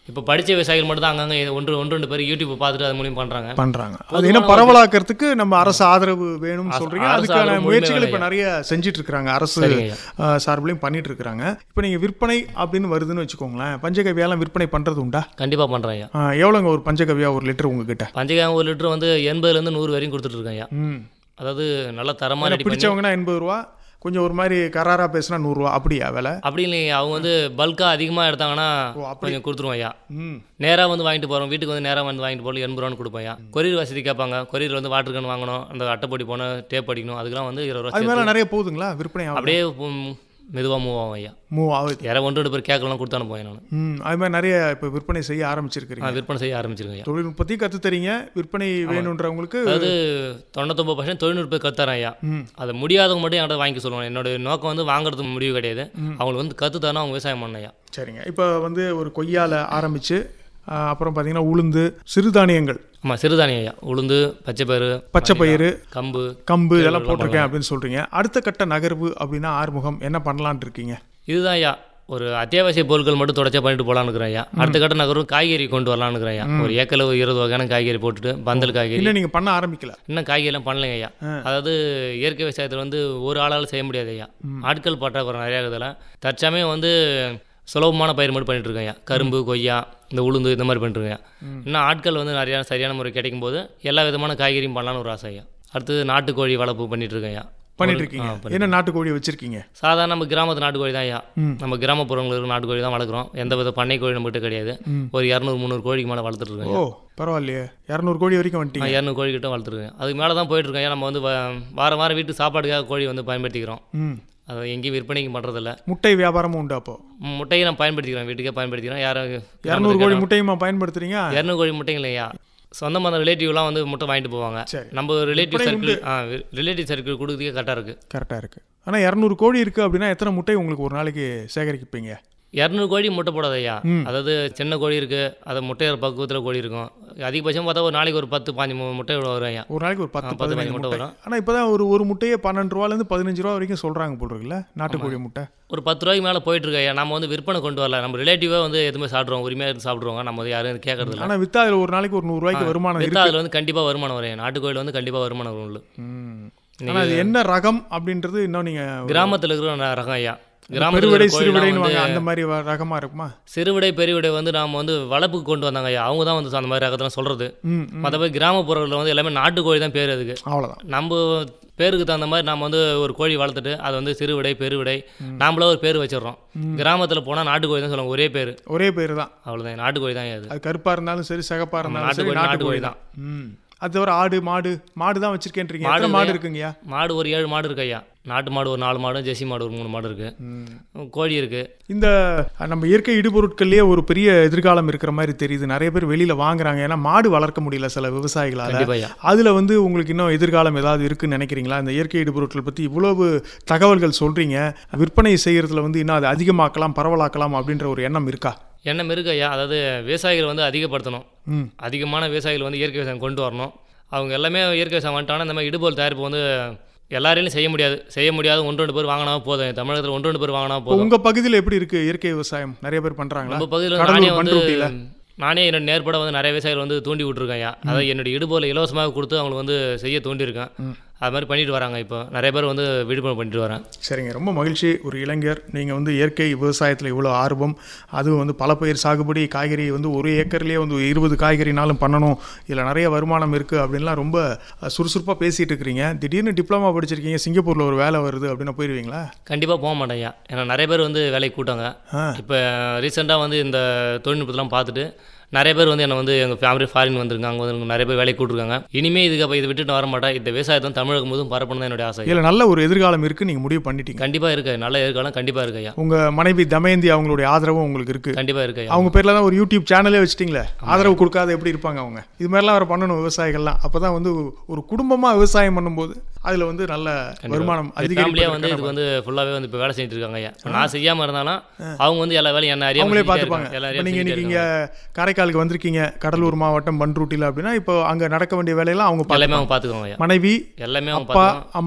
இப்போ படித்த விவசாயிகள் மட்டும் தான் அங்கங்கே ஒன்று ஒன்று ரெண்டு பேர் யூடியூப் பார்த்துட்டு அது மூலியம் பண்ணுறாங்க பண்றாங்க அது பொதுவான இன்னும் பரவலாக்கிறதுக்கு நம்ம அரசு ஆதரவு வேணும்னு அரசு- சொல்றீங்க அரசு அதுக்கான ஆதரவு முயற்சிகள் முழுமையா இப்ப நிறைய செஞ்சிட்டு இருக்காங்க அரசு சரிங்க ஐயா. அஹ், சார்பிலையும் பண்ணிட்டு இருக்காங்க இப்போ நீங்க விற்பனை அப்படின்னு வருதுன்னு வச்சுக்கோங்களேன் பஞ்சகவியாலாம் விற்பனை பண்றது உண்டா கண்டிப்பாக பண்ணுறேன் ஐயா அஹ், எவ்வளவுங்க ஒரு பஞ்சகவியா ஒரு லிட்டர் உங்ககிட்ட பஞ்சகாயம் ஒரு லிட்டர் வந்து எண்பதுலேருந்து நூறு வரையும் கொடுத்துட்ருக்கேன் ஐயா ம் அதாவது நல்ல தரமாக ரெடி பண்ணி பிடிச்சவங்கன்னா எண்பது ரூபா கொஞ்சம் ஒரு மாதிரி கராரா பேசினா நூறுரூவா அப்படியா விலை அப்படி இல்லைங்க அவங்க வந்து பல்காக அதிகமாக எடுத்தாங்கன்னா கொஞ்சம் கொடுத்துருவோம் ஐயா ம் நேராக வந்து வாங்கிட்டு போகிறோம் வீட்டுக்கு வந்து நேராக வந்து வாங்கிட்டு போகல எண்பது ரூபான்னு கொடுப்போம் ஐயா கொரியர் வசதி கேட்பாங்க கொரியர் வந்து வாட்டர் கேன் வாங்கணும் அந்த அட்டைப்பொடி போன டேப் அடிக்கணும் அதுக்கெல்லாம் வந்து இருபது ரூபா அது சேர்த்து மேல நிறைய போகுதுங்களா விற்பனை ஆகுது அப்படியே மெதுவாக மூவ் ஆகும் ஐயா மூவ் ஆகுது யாரோ ஒன்று ரெண்டு பேர் கேட்கலாம் கொடுத்து அனுப்புவேன் நான் ம் அது மாதிரி நிறைய இப்போ விற்பனை செய்ய ஆரம்பிச்சிருக்கிறீங்க விற்பனை செய்ய ஆரம்பிச்சிருக்கேன் ஐயா தொழில்நுட்பத்தையும் கத்து தரீங்க விற்பனை வேணுன்றவங்களுக்கு அதாவது தொண்ணூத்தொம்பது பர்சன்ட் தொழில்நுட்ப கத்துறேன் ஐயா அதை முடியாதவங்க மட்டும் என்கிட்ட வாங்கி சொல்லுவாங்க என்னோட நோக்கம் வந்து வாங்குறது முடிவு கிடையாது அவங்களுக்கு வந்து கற்று தரணும் அவங்க விவசாயம் பண்ண ஐயா சரிங்க இப்போ வந்து ஒரு கொய்யால ஆரம்பிச்சு ஆஹ், அப்புறம் பார்த்தீங்கன்னா உளுந்து சிறுதானியங்கள் ஆமாம் சிறுதானியம் ஐயா உளுந்து பச்சைப்பயிறு பச்சை பயிறு கம்பு கம்பு இதெல்லாம் இதெல்லாம் போட்டிருக்கேன் அப்படின்னு சொல்றீங்க அடுத்த கட்ட நகர்வு அப்படின்னா ஆறுமுகம் என்ன பண்ணலான்ட்டு இருக்கீங்க இதுதான் ஐயா ஒரு அத்தியாவசிய பொருட்கள் மட்டும் தொடர்ச்சியாக பண்ணிட்டு போகலான்னு இருக்கிறேன் ஐயா அடுத்த கட்ட நகர்வு காய்கறி கொண்டு வரலான்னு இருக்கிறேன் ஐயா ஒரு ஏக்கரில் ஒரு இருபது வகையான காய்கறி போட்டுட்டு பந்தல் காய்கறி இன்னும் நீங்க பண்ண ஆரம்பிக்கல இன்னும் காய்கறிலாம் பண்ணலைங்க ஐயா அதாவது இயற்கை விவசாயத்தில் வந்து ஒரு ஆளால் செய்ய முடியாது ஐயா ஆட்கள் பற்றாக்குறை நிறையா இருக்குதுல தற்சமயம் வந்து சுலபமான பயிர் மட்டும் பண்ணிட்டு இருக்கேன் ஐயா கரும்பு கொய்யா இந்த உளுந்து இந்த மாதிரி பண்ணிட்டு இருக்கேன் ஐயா. இன்னும் ஆட்கள் வந்து நிறையா சரியான முறை கிடைக்கும் போது எல்லா விதமான காய்கறியும் பண்ணலான்னு ஒரு ஆசை ஐயா அடுத்தது நாட்டுக்கோழி வளர்ப்பு பண்ணிட்டு இருக்கேன் ஐயா பண்ணிட்டு ஒரு- இருக்கீங்க ஆ, பண்ணி- என்ன நாட்டுக்கோழி வச்சிருக்கீங்க சாதாரண நம்ம கிராமத்து நாட்டுக்கோழி தான் ஐயா நம்ம கிராமப்புறங்களுக்கு இருக்கிற நாட்டுக்கோழி தான் வளர்க்குறோம் எந்த வித பண்ணை கோழி நம்மகிட்ட கிடையாது ஒரு இரநூறு முந்நூறு கோழிக்கு மேலே வளர்த்துட்டு இருக்கேன் ஓ பரவாயில்லையே இரநூறு கோடி வரைக்கும் வந்துட்டீங்க இரநூறு கோழி கிட்ட வளர்த்துருக்கேன் அதுக்கு மேலே தான் போயிட்டு இருக்கேன் ஏன் நம்ம வந்து வ- வாரம் வாரம் வீட்டு சாப்பாடுக்காக கோழி வந்து பயன்படுத்திக்கிறோம் ம் அதை எங்கேயும் விற்பனைக்கு பண்ணுறதில்ல முட்டை வியாபாரமும் உண்டு அப்போ முட்டையை நான் பயன்படுத்திக்கிறேன் வீட்டுக்கே பயன்படுத்திக்கிறோம் யாரும் இரநூறு கோழி முட்டையுமா பயன்படுத்துறீங்க இரநூறு கோழி முட்டைங்க இல்லையா சொந்த மந்த ரிலேட்டிவ்லாம் வந்து முட்டை வாங்கிட்டு போவாங்க சரி. நம்ம ரிலேட்டிவ் விற்பனை சர்க்கிள் ஆ ரிலேட்டிவ் சர்க்கிள் கொடுக்குறதுக்கே கரெக்டாக இருக்குது கரெக்டாக இருக்கு ஆனால் இரநூறு கோழி இருக்கு அப்படின்னா எத்தனை முட்டை உங்களுக்கு ஒரு நாளைக்கு சேகரிப்பீங்க இரநூறு கோழி முட்டை போடாது ஐயா அதாவது சின்ன கோழி இருக்குது அது முட்டையோட பக்குவத்தில் கோழி இருக்கும் அதிகபட்சம் பார்த்தா ஒரு நாளைக்கு ஒரு பத்து பாஞ்சு மு- முட்டை இவ்வளோ வரும் ஐயா ஒரு நாளைக்கு ஒரு ஆ, பத்து பத்து பதினஞ்சு பதினஞ்சு முட்டை முட்டை வரும். ஆனால் இப்போ தான் ஒரு ஒரு முட்டையே பன்னெண்டு ரூபாலேருந்து பதினஞ்சு ரூபா வரைக்கும் சொல்கிறாங்க போல் இருக்குல்ல நாட்டுக்கோழி முட்டை ஒரு பத்து ரூபாய்க்கு மேலே போயிட்டு இருக்கு ஐயா நம்ம வந்து விற்பனை கொண்டு வரல நம்ம ரிலேட்டிவாக வந்து எதுவுமே சாப்பிட்றோம் உரிமையாக இருந்து சாப்பிட்ருவாங்க நம்ம வந்து யாரும் கேட்கறது இல்லை ஆனால் வித்தா அதில் ஒரு நாளைக்கு ஒரு நூறுரூவாய்க்கு வருமானம் வித்தா இருக்கு அதில் வந்து கண்டிப்பாக வருமானம் வரும் நாட்டுக்கோயில் வந்து கண்டிப்பாக வருமானம் வரும் உள்ள. ஆனால் அது என்ன ரகம் அப்படின்றது இன்னும் நீங்கள் கிராமத்தில் இருக்கிற ந- ரகம் ஐயா கிராமத்தில் பெருவிடை இருக்கிற கோழிலாம் சிறுவிடைன்னு வந்து வாங்க அந்த மாதிரி வ- ரகமா இருக்குமா சிறுவிடை பெருவிடை வந்து நாம் வந்து வளர்ப்புக்கு கொண்டு வந்தாங்க ஐயா அவங்க தான் வந்து அந்த மாதிரி ரகத்தெல்லாம் சொல்கிறது ம் மற்றபடி கிராமப்புறங்களில் வந்து எல்லாமே நாட்டுக்கோழி தான் பேர் அதுக்கு அவ்வளோதான் நம்ம பேருக்கு தகுந்த மாதிரி நம்ம வந்து ஒரு கோழி வளர்த்துட்டு அது வந்து சிறுவிடை பெருவிடை நாமளே ஒரு பேர் வச்சிடுறோம் கிராமத்தில் போனால் நாட்டுக்கோழி தான் சொல்லுவாங்க ஒரே பேர் ஒரே பேர் தான் அவ்வளோதான் நாட்டுக்கோழி தான் அது அது கருப்பாக இருந்தாலும் சரி சிகப்பாக இருந்தாலும் சரி நாட்டுக்கோழி, நாட்டுக்கோழி நாட்டுக்கோழி தான் ம் அது தவிர ஆடு மாடு மாடு தான் வச்சிருக்கேன்றீங்க மாடு எத்தனை மாடு இல்லையா? இருக்குங்கய்யா மாடு ஒரு ஏழு மாடு இருக்கு ஐயா நாட்டு மாடு ஒரு நாலு மாடு ஜெர்சி மாடு ஒரு மூணு மாடு இருக்கு கோழி இருக்கு இந்த அஹ், நம்ம இயற்கை இடுபொருட்கள்லயே ஒரு பெரிய எதிர்காலம் இருக்கிற மாதிரி தெரியுது நிறைய பேர் வெளியில வாங்குறாங்க ஏன்னா மாடு வளர்க்க முடியல சில விவசாயிகளால கண்டிப்பா ஐயா அதுல வந்து உங்களுக்கு இன்னும் எதிர்காலம் ஏதாவது இருக்குன்னு நினைக்கிறீங்களா இந்த இயற்கை இடுபொருட்கள் பத்தி இவ்வளவு தகவல்கள் சொல்றீங்க விற்பனை செய்யறதுல வந்து இன்னும் அதை அதிகமாக்கலாம் பரவலாக்கலாம் அப்படின்ற ஒரு எண்ணம் இருக்கா எண்ணம் இருக்கு ஐயா அதாவது விவசாயிகள் வந்து அதிகப்படுத்தணும் ம் அதிகமான விவசாயிகள் வந்து இயற்கை விவசாயம் கொண்டு வரணும் அவங்க எல்லாமே இயற்கை விவசாயம் வந்துட்டாங்கன்னா இந்த மாதிரி இடுபொருள் தயாரிப்பு வந்து எல்லாரையும் செய்ய முடியாது செய்ய முடியாது ஒன்று ரெண்டு பேர் வாங்கினா போதும் தமிழகத்தில் ஒன்று ரெண்டு பேர் வாங்கினா இப்போ போதும் உங்க பகுதியில் எப்படி இருக்கு இயற்கை விவசாயம் நிறைய பேர் பண்றாங்களா நம்ம பகுதியில் கடலூர் நானே வந்து பண்ருட்டியில? நானே என்னோட நேர்பட வந்து நிறைய விவசாயிகள் வந்து தூண்டி விட்டுருக்கேன் ஐயா அதாவது என்னுடைய இடுபொருளை இலவசமாக கொடுத்து அவங்களுக்கு வந்து செய்ய தூண்டியிருக்கேன் அது மாதிரி பண்ணிட்டு வராங்க இப்போ நிறைய பேர் வந்து விடுபணம் பண்ணிட்டு வரேன் சரிங்க ரொம்ப மகிழ்ச்சி ஒரு இளைஞர் நீங்கள் வந்து இயற்கை விவசாயத்தில் இவ்வளோ ஆர்வம் அதுவும் வந்து பல பயிர் சாகுபடி காய்கறி வந்து ஒரு ஏக்கர்லேயே வந்து இருபது காய்கறினாலும் பண்ணணும் இதில் நிறைய வருமானம் இருக்குது அப்படின்லாம் ரொம்ப சுறுசுறுப்பாக பேசிகிட்டு இருக்கிறீங்க திடீர்னு டிப்ளமா படிச்சிருக்கீங்க சிங்கப்பூரில் ஒரு வேலை வருது அப்படின்னு போயிடுவீங்களா கண்டிப்பாக போக மாட்டேன் ஐயா ஏன்னா நிறைய பேர் வந்து வேலைக்கு கூட்டாங்க ஆ இப்போ ரீசெண்டாக வந்து இந்த தொழில்நுட்பத்தெல்லாம் பார்த்துட்டு நிறைய பேர் வந்து என்னை வந்து எங்கள் ஃபேமிலி ஃபாரின் வந்திருக்காங்க அங்கே வந்து நிறைய பேர் வேலைக்கு கூட்டிருக்காங்க இனிமே இதுக்கு அப்போ இதை விட்டுட்டு வர மாட்டேன் இந்த விவசாயத்தை வந்து தமிழகம் முழுவதும் பரப்பணும் தான் என்னுடைய ஆசை இதில் நல்ல ஒரு எதிர்காலம் இருக்குது நீங்கள் முடிவு பண்ணிட்டீங்க கண்டிப்பாக இருக்கு நல்ல எதிர்காலம் கண்டிப்பாக இருக்கு ஐயா உங்கள் மனைவி தமயந்தி அவங்களுடைய ஆதரவும் உங்களுக்கு இருக்குது கண்டிப்பாக இருக்கு ஐயா அவங்க பேரில் தான் ஒரு யூடியூப் சேனலே வச்சிட்டிங்களே ஆதரவு கொடுக்காத எப்படி இருப்பாங்க அவங்க இது மாதிரிலாம் வேறு பண்ணணும் விவசாயிகள்லாம் அப்போ தான் வந்து ஒரு குடும்பமாக விவசாயம் பண்ணும்போது அதில் வந்து நல்ல வருமானம் ஃபேமிலியாக வந்து அதிகரிப்பு இதுக்கு வந்து ஃபுல்லாகவே வந்து இப்போ வேலை செஞ்சுட்டு இருக்காங்க ஐயா இப்போ நான் செய்யாமல் இருந்தாலும் அவங்க வந்து எல்லா வேலையும் என்ன அறியாம அவங்களே செஞ்சுட்டே பார்த்துப்பாங்க இருக்காங்க. எல்லா இப்போ வேலையும் நீங்கள் செஞ்சுட்டே இன்னைக்கு இருக்காங்க. இங்கே காரைக்காலுக்கு வந்திருக்கீங்க கடலூர் மாவட்டம் பண்ருட்டியில் அப்படின்னா இப்போ அங்கே நடக்க வேண்டிய வேலையெல்லாம் அவங்க எல்லாமே பார்த்துப்பாங்க அவங்க பார்த்துக்குவாங்க ஐயா மனைவி எல்லாமே அவங்க அப்பா பார்த்துக்குவாங்க அம்மா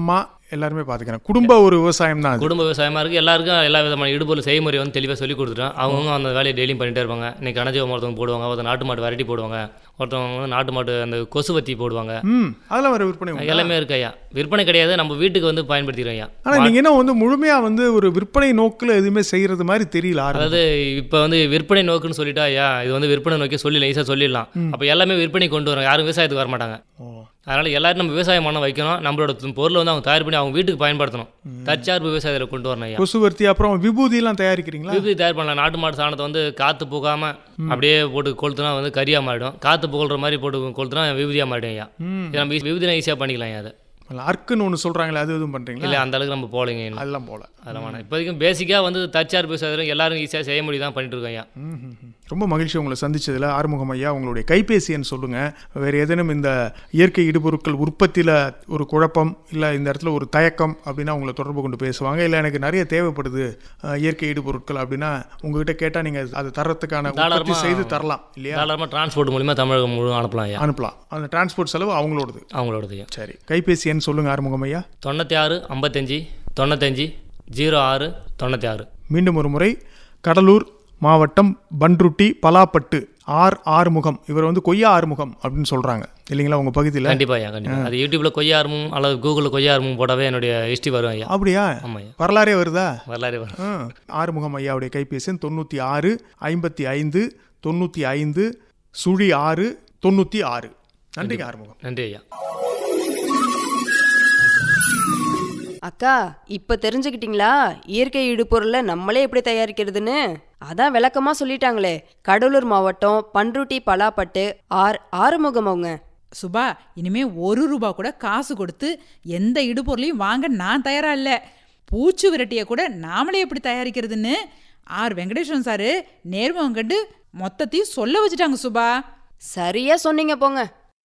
எல்லாருமே பார்த்துக்கிறேன் குடும்ப ஒரு விவசாயம் தான் அது குடும்ப விவசாயமாக இருக்குது எல்லாருக்கும் எல்லா விதமான இடுபொருள் செய்முறை வந்து தெளிவாக சொல்லி கொடுத்துட்டோம் அவங்கவுங்க அந்த வேலையை டெய்லியும் பண்ணிட்டே இருப்பாங்க இன்னைக்கு கணஜீவம் ஒருத்தவங்க போடுவாங்க ஒருத்தர் நாட்டு மாட்டு வரட்டி போடுவாங்க ஒருத்தவங்க வந்து நாட்டு மாட்டு அந்த கொசுவத்தி போடுவாங்க ம் அதெல்லாம் வர விற்பனை உண்டா? எல்லாமே இருக்கு ஐயா விற்பனை கிடையாது நம்ம வீட்டுக்கு வந்து பயன்படுத்திக்கிறோம் ஐயா ஆனா நீங்க என்ன வந்து முழுமையா வந்து ஒரு விற்பனை நோக்குல எதுவுமே செய்யறது மாதிரி தெரியல ஆரம்பம். அதாவது இப்போ வந்து விற்பனை நோக்குன்னு சொல்லிட்டா ஐயா இது வந்து விற்பனை நோக்கி சொல்லி ஈஸியாக சொல்லிடலாம் அப்போ எல்லாமே விற்பனை கொண்டு வரோம் யாரும் விவசாயத்துக்கு வர மாட்டாங்க ஓ அதனால எல்லாரும் நம்ம விவசாயம் பண்ண வைக்கணும் நம்மளோட து- பொருளை வந்து அவங்க தயார் பண்ணி அவங்க வீட்டுக்கு பயன்படுத்தணும் தற்சார்பு விவசாயத்தில் கொண்டு வரணும் ஐயா கொசுவர்த்தி அப்புறம் விபூதி எல்லாம் தயாரிக்கிறீங்களா விபூதி தயார் பண்ணலாம் நாட்டு மாட்டு சாணத்தை வந்து காற்று போகாம அப்படியே போட்டு கொளுத்துனா வந்து கரியாக மாறிடும் காற்று புகழ்ற மாதிரி போட்டு கொளுத்துனா விபூதியாக மாறிடும் ஐயா ம் இது நம்ம விபூதினா ஈஸியாக பண்ணிக்கலாம் ஐயா அதை அர்க்குன்னு ஒன்று சொல்றாங்களே அது எதுவும் பண்றீங்களா இல்லை அந்த அளவுக்கு நம்ம போகலைங்க இன்னும். அதெல்லாம் போல அதெல்லாம் வேணாம் இப்போதைக்கும் பேசிக்காக வந்து தற்சார்பு விவசாயத்தில் எல்லாரும் ஈஸியாக செய்ய முடியும் தான் பண்ணிட்டு இருக்கோம் ஐயா ம், ம், ம். ரொம்ப மகிழ்ச்சி உங்களை சந்திச்சதுல ஆறுமுகம் ஐயா உங்களுடைய கைபேசி எண் சொல்லுங்க வேற ஏதேனும் இந்த இயற்கை இடுபொருட்கள் உற்பத்தியில ஒரு குழப்பம் இல்ல இந்த இடத்துல ஒரு தயக்கம் அப்படின்னா உங்களை தொடர்பு கொண்டு பேசுவாங்க இல்ல எனக்கு நிறைய தேவைப்படுது அஹ், இயற்கை இடுபொருட்கள் அப்படின்னா உங்ககிட்ட கேட்டா நீங்க அதை தரத்துக்கான உற்பத்தி தாராளமா- செய்து தரலாம் இல்லையா தாராளமாக டிரான்ஸ்போர்ட் மூலிமா தமிழகம் முழு அனுப்பலாம் ஐயா அனுப்பலாம் அந்த டிரான்ஸ்போர்ட் செலவு அவங்களோடது அவங்களோடது ஐயா சரி கைபேசி எண் சொல்லுங்க ஆறுமுகம் ஐயா தொண்ணூற்றி ஆறு ஐம்பத்தஞ்சு தொண்ணூத்தஞ்சு ஜீரோ ஆறு தொண்ணூற்றி ஆறு மீண்டும் ஒரு முறை கடலூர் மாவட்டம் பன்ருட்டி பலாப்பட்டு ஆர் ஆறுமுகம் இவர் வந்து கொய்யா ஆறுமுகம் அப்படின்னு சொல்றாங்க இல்லைங்களா உங்க பகுதியில் கண்டிப்பா ஐயா கண்டிப்பா அது யூடியூப்ல கொய்யா ஆர்மும் அல்லது கூகுளில் கொய்யா ஆர்மும் போட்டாவே என்னுடைய ஹிஸ்ட்ரி வரும் ஐயா அப்படியா ஆமா ஐயா வரலாறே வருதா வரலாறு வரும் ஆ. ஆறுமுகம் ஐயாவுடைய கைபேசி எண் தொண்ணூற்றி ஆறு ஐம்பத்தி ஐந்து தொண்ணூற்றி ஐந்து சுழி ஆறு தொண்ணூற்றி ஆறு நன்றிங்க ஆறுமுகம் நன்றி ஐயா அக்கா இப்ப தெரிஞ்சுக்கிட்டீங்களா இயற்கை இடுபொருளை நம்மளே எப்படி தயாரிக்கிறதுன்னு அதான் விளக்கமா சொல்லிட்டாங்களே கடலூர் மாவட்டம் பன்ருட்டி பலாப்பட்டு ஆர் ஆறுமுகம் அவங்க சுபா இனிமே ஒரு ரூபா கூட காசு கொடுத்து எந்த இடுபொருளையும் வாங்க நான் தயாரா இல்லை பூச்சு விரட்டியை கூட நாமளே எப்படி தயாரிக்கிறதுன்னு ஆர் வெங்கடேஸ்வரன் சாரு நேர்முகம் கண்டு மொத்தத்தையும் சொல்ல வச்சுட்டாங்க சுபா சரியா சொன்னீங்க போங்க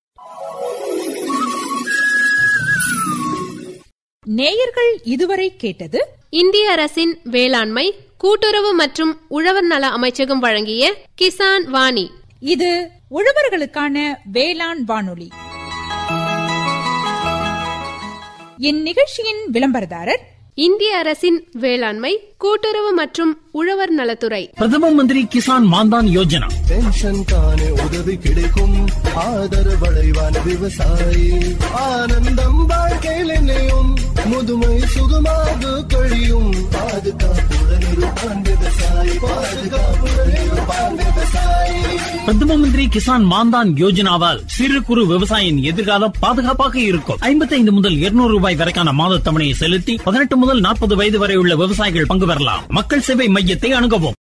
நேயர்கள் இதுவரை கேட்டது இந்திய அரசின் வேளாண்மை கூட்டுறவு மற்றும் உழவர் நல அமைச்சகம் வழங்கிய கிசான் வாணி இது உழவர்களுக்கான வேளாண் வானொலி இந்நிகழ்ச்சியின் விளம்பரதாரர் இந்திய அரசின் வேளாண்மை கூட்டுறவு மற்றும் உழவர் நலத்துறை பிரதம மந்திரி கிசான் மான்தான் யோஜனா பென்ஷன் தானே உதவி கிடைக்கும் ஆதரவடைவான விவசாயி ஆனந்தம் வாழ்க்கையில் இணையும் முதுமை சுகமாக கழியும் பாதுகாப்புடன் இருப்பான் விவசாயி பாதுகாப்புடன் இருப்பான் விவசாயி பிரதம மந்திரி கிசான் மான்தான் யோஜனாவால் சிறு குறு விவசாயியின் எதிர்காலம் பாதுகாப்பாக இருக்கும் ஐம்பத்தைந்து முதல் இருநூறு ரூபாய் வரைக்கான மாத தவணையை செலுத்தி பதினெட்டு முதல் நாற்பது வயது வரை உள்ள விவசாயிகள் பங்கு பெறலாம் மக்கள் சேவை மையத்தை அணுகவும்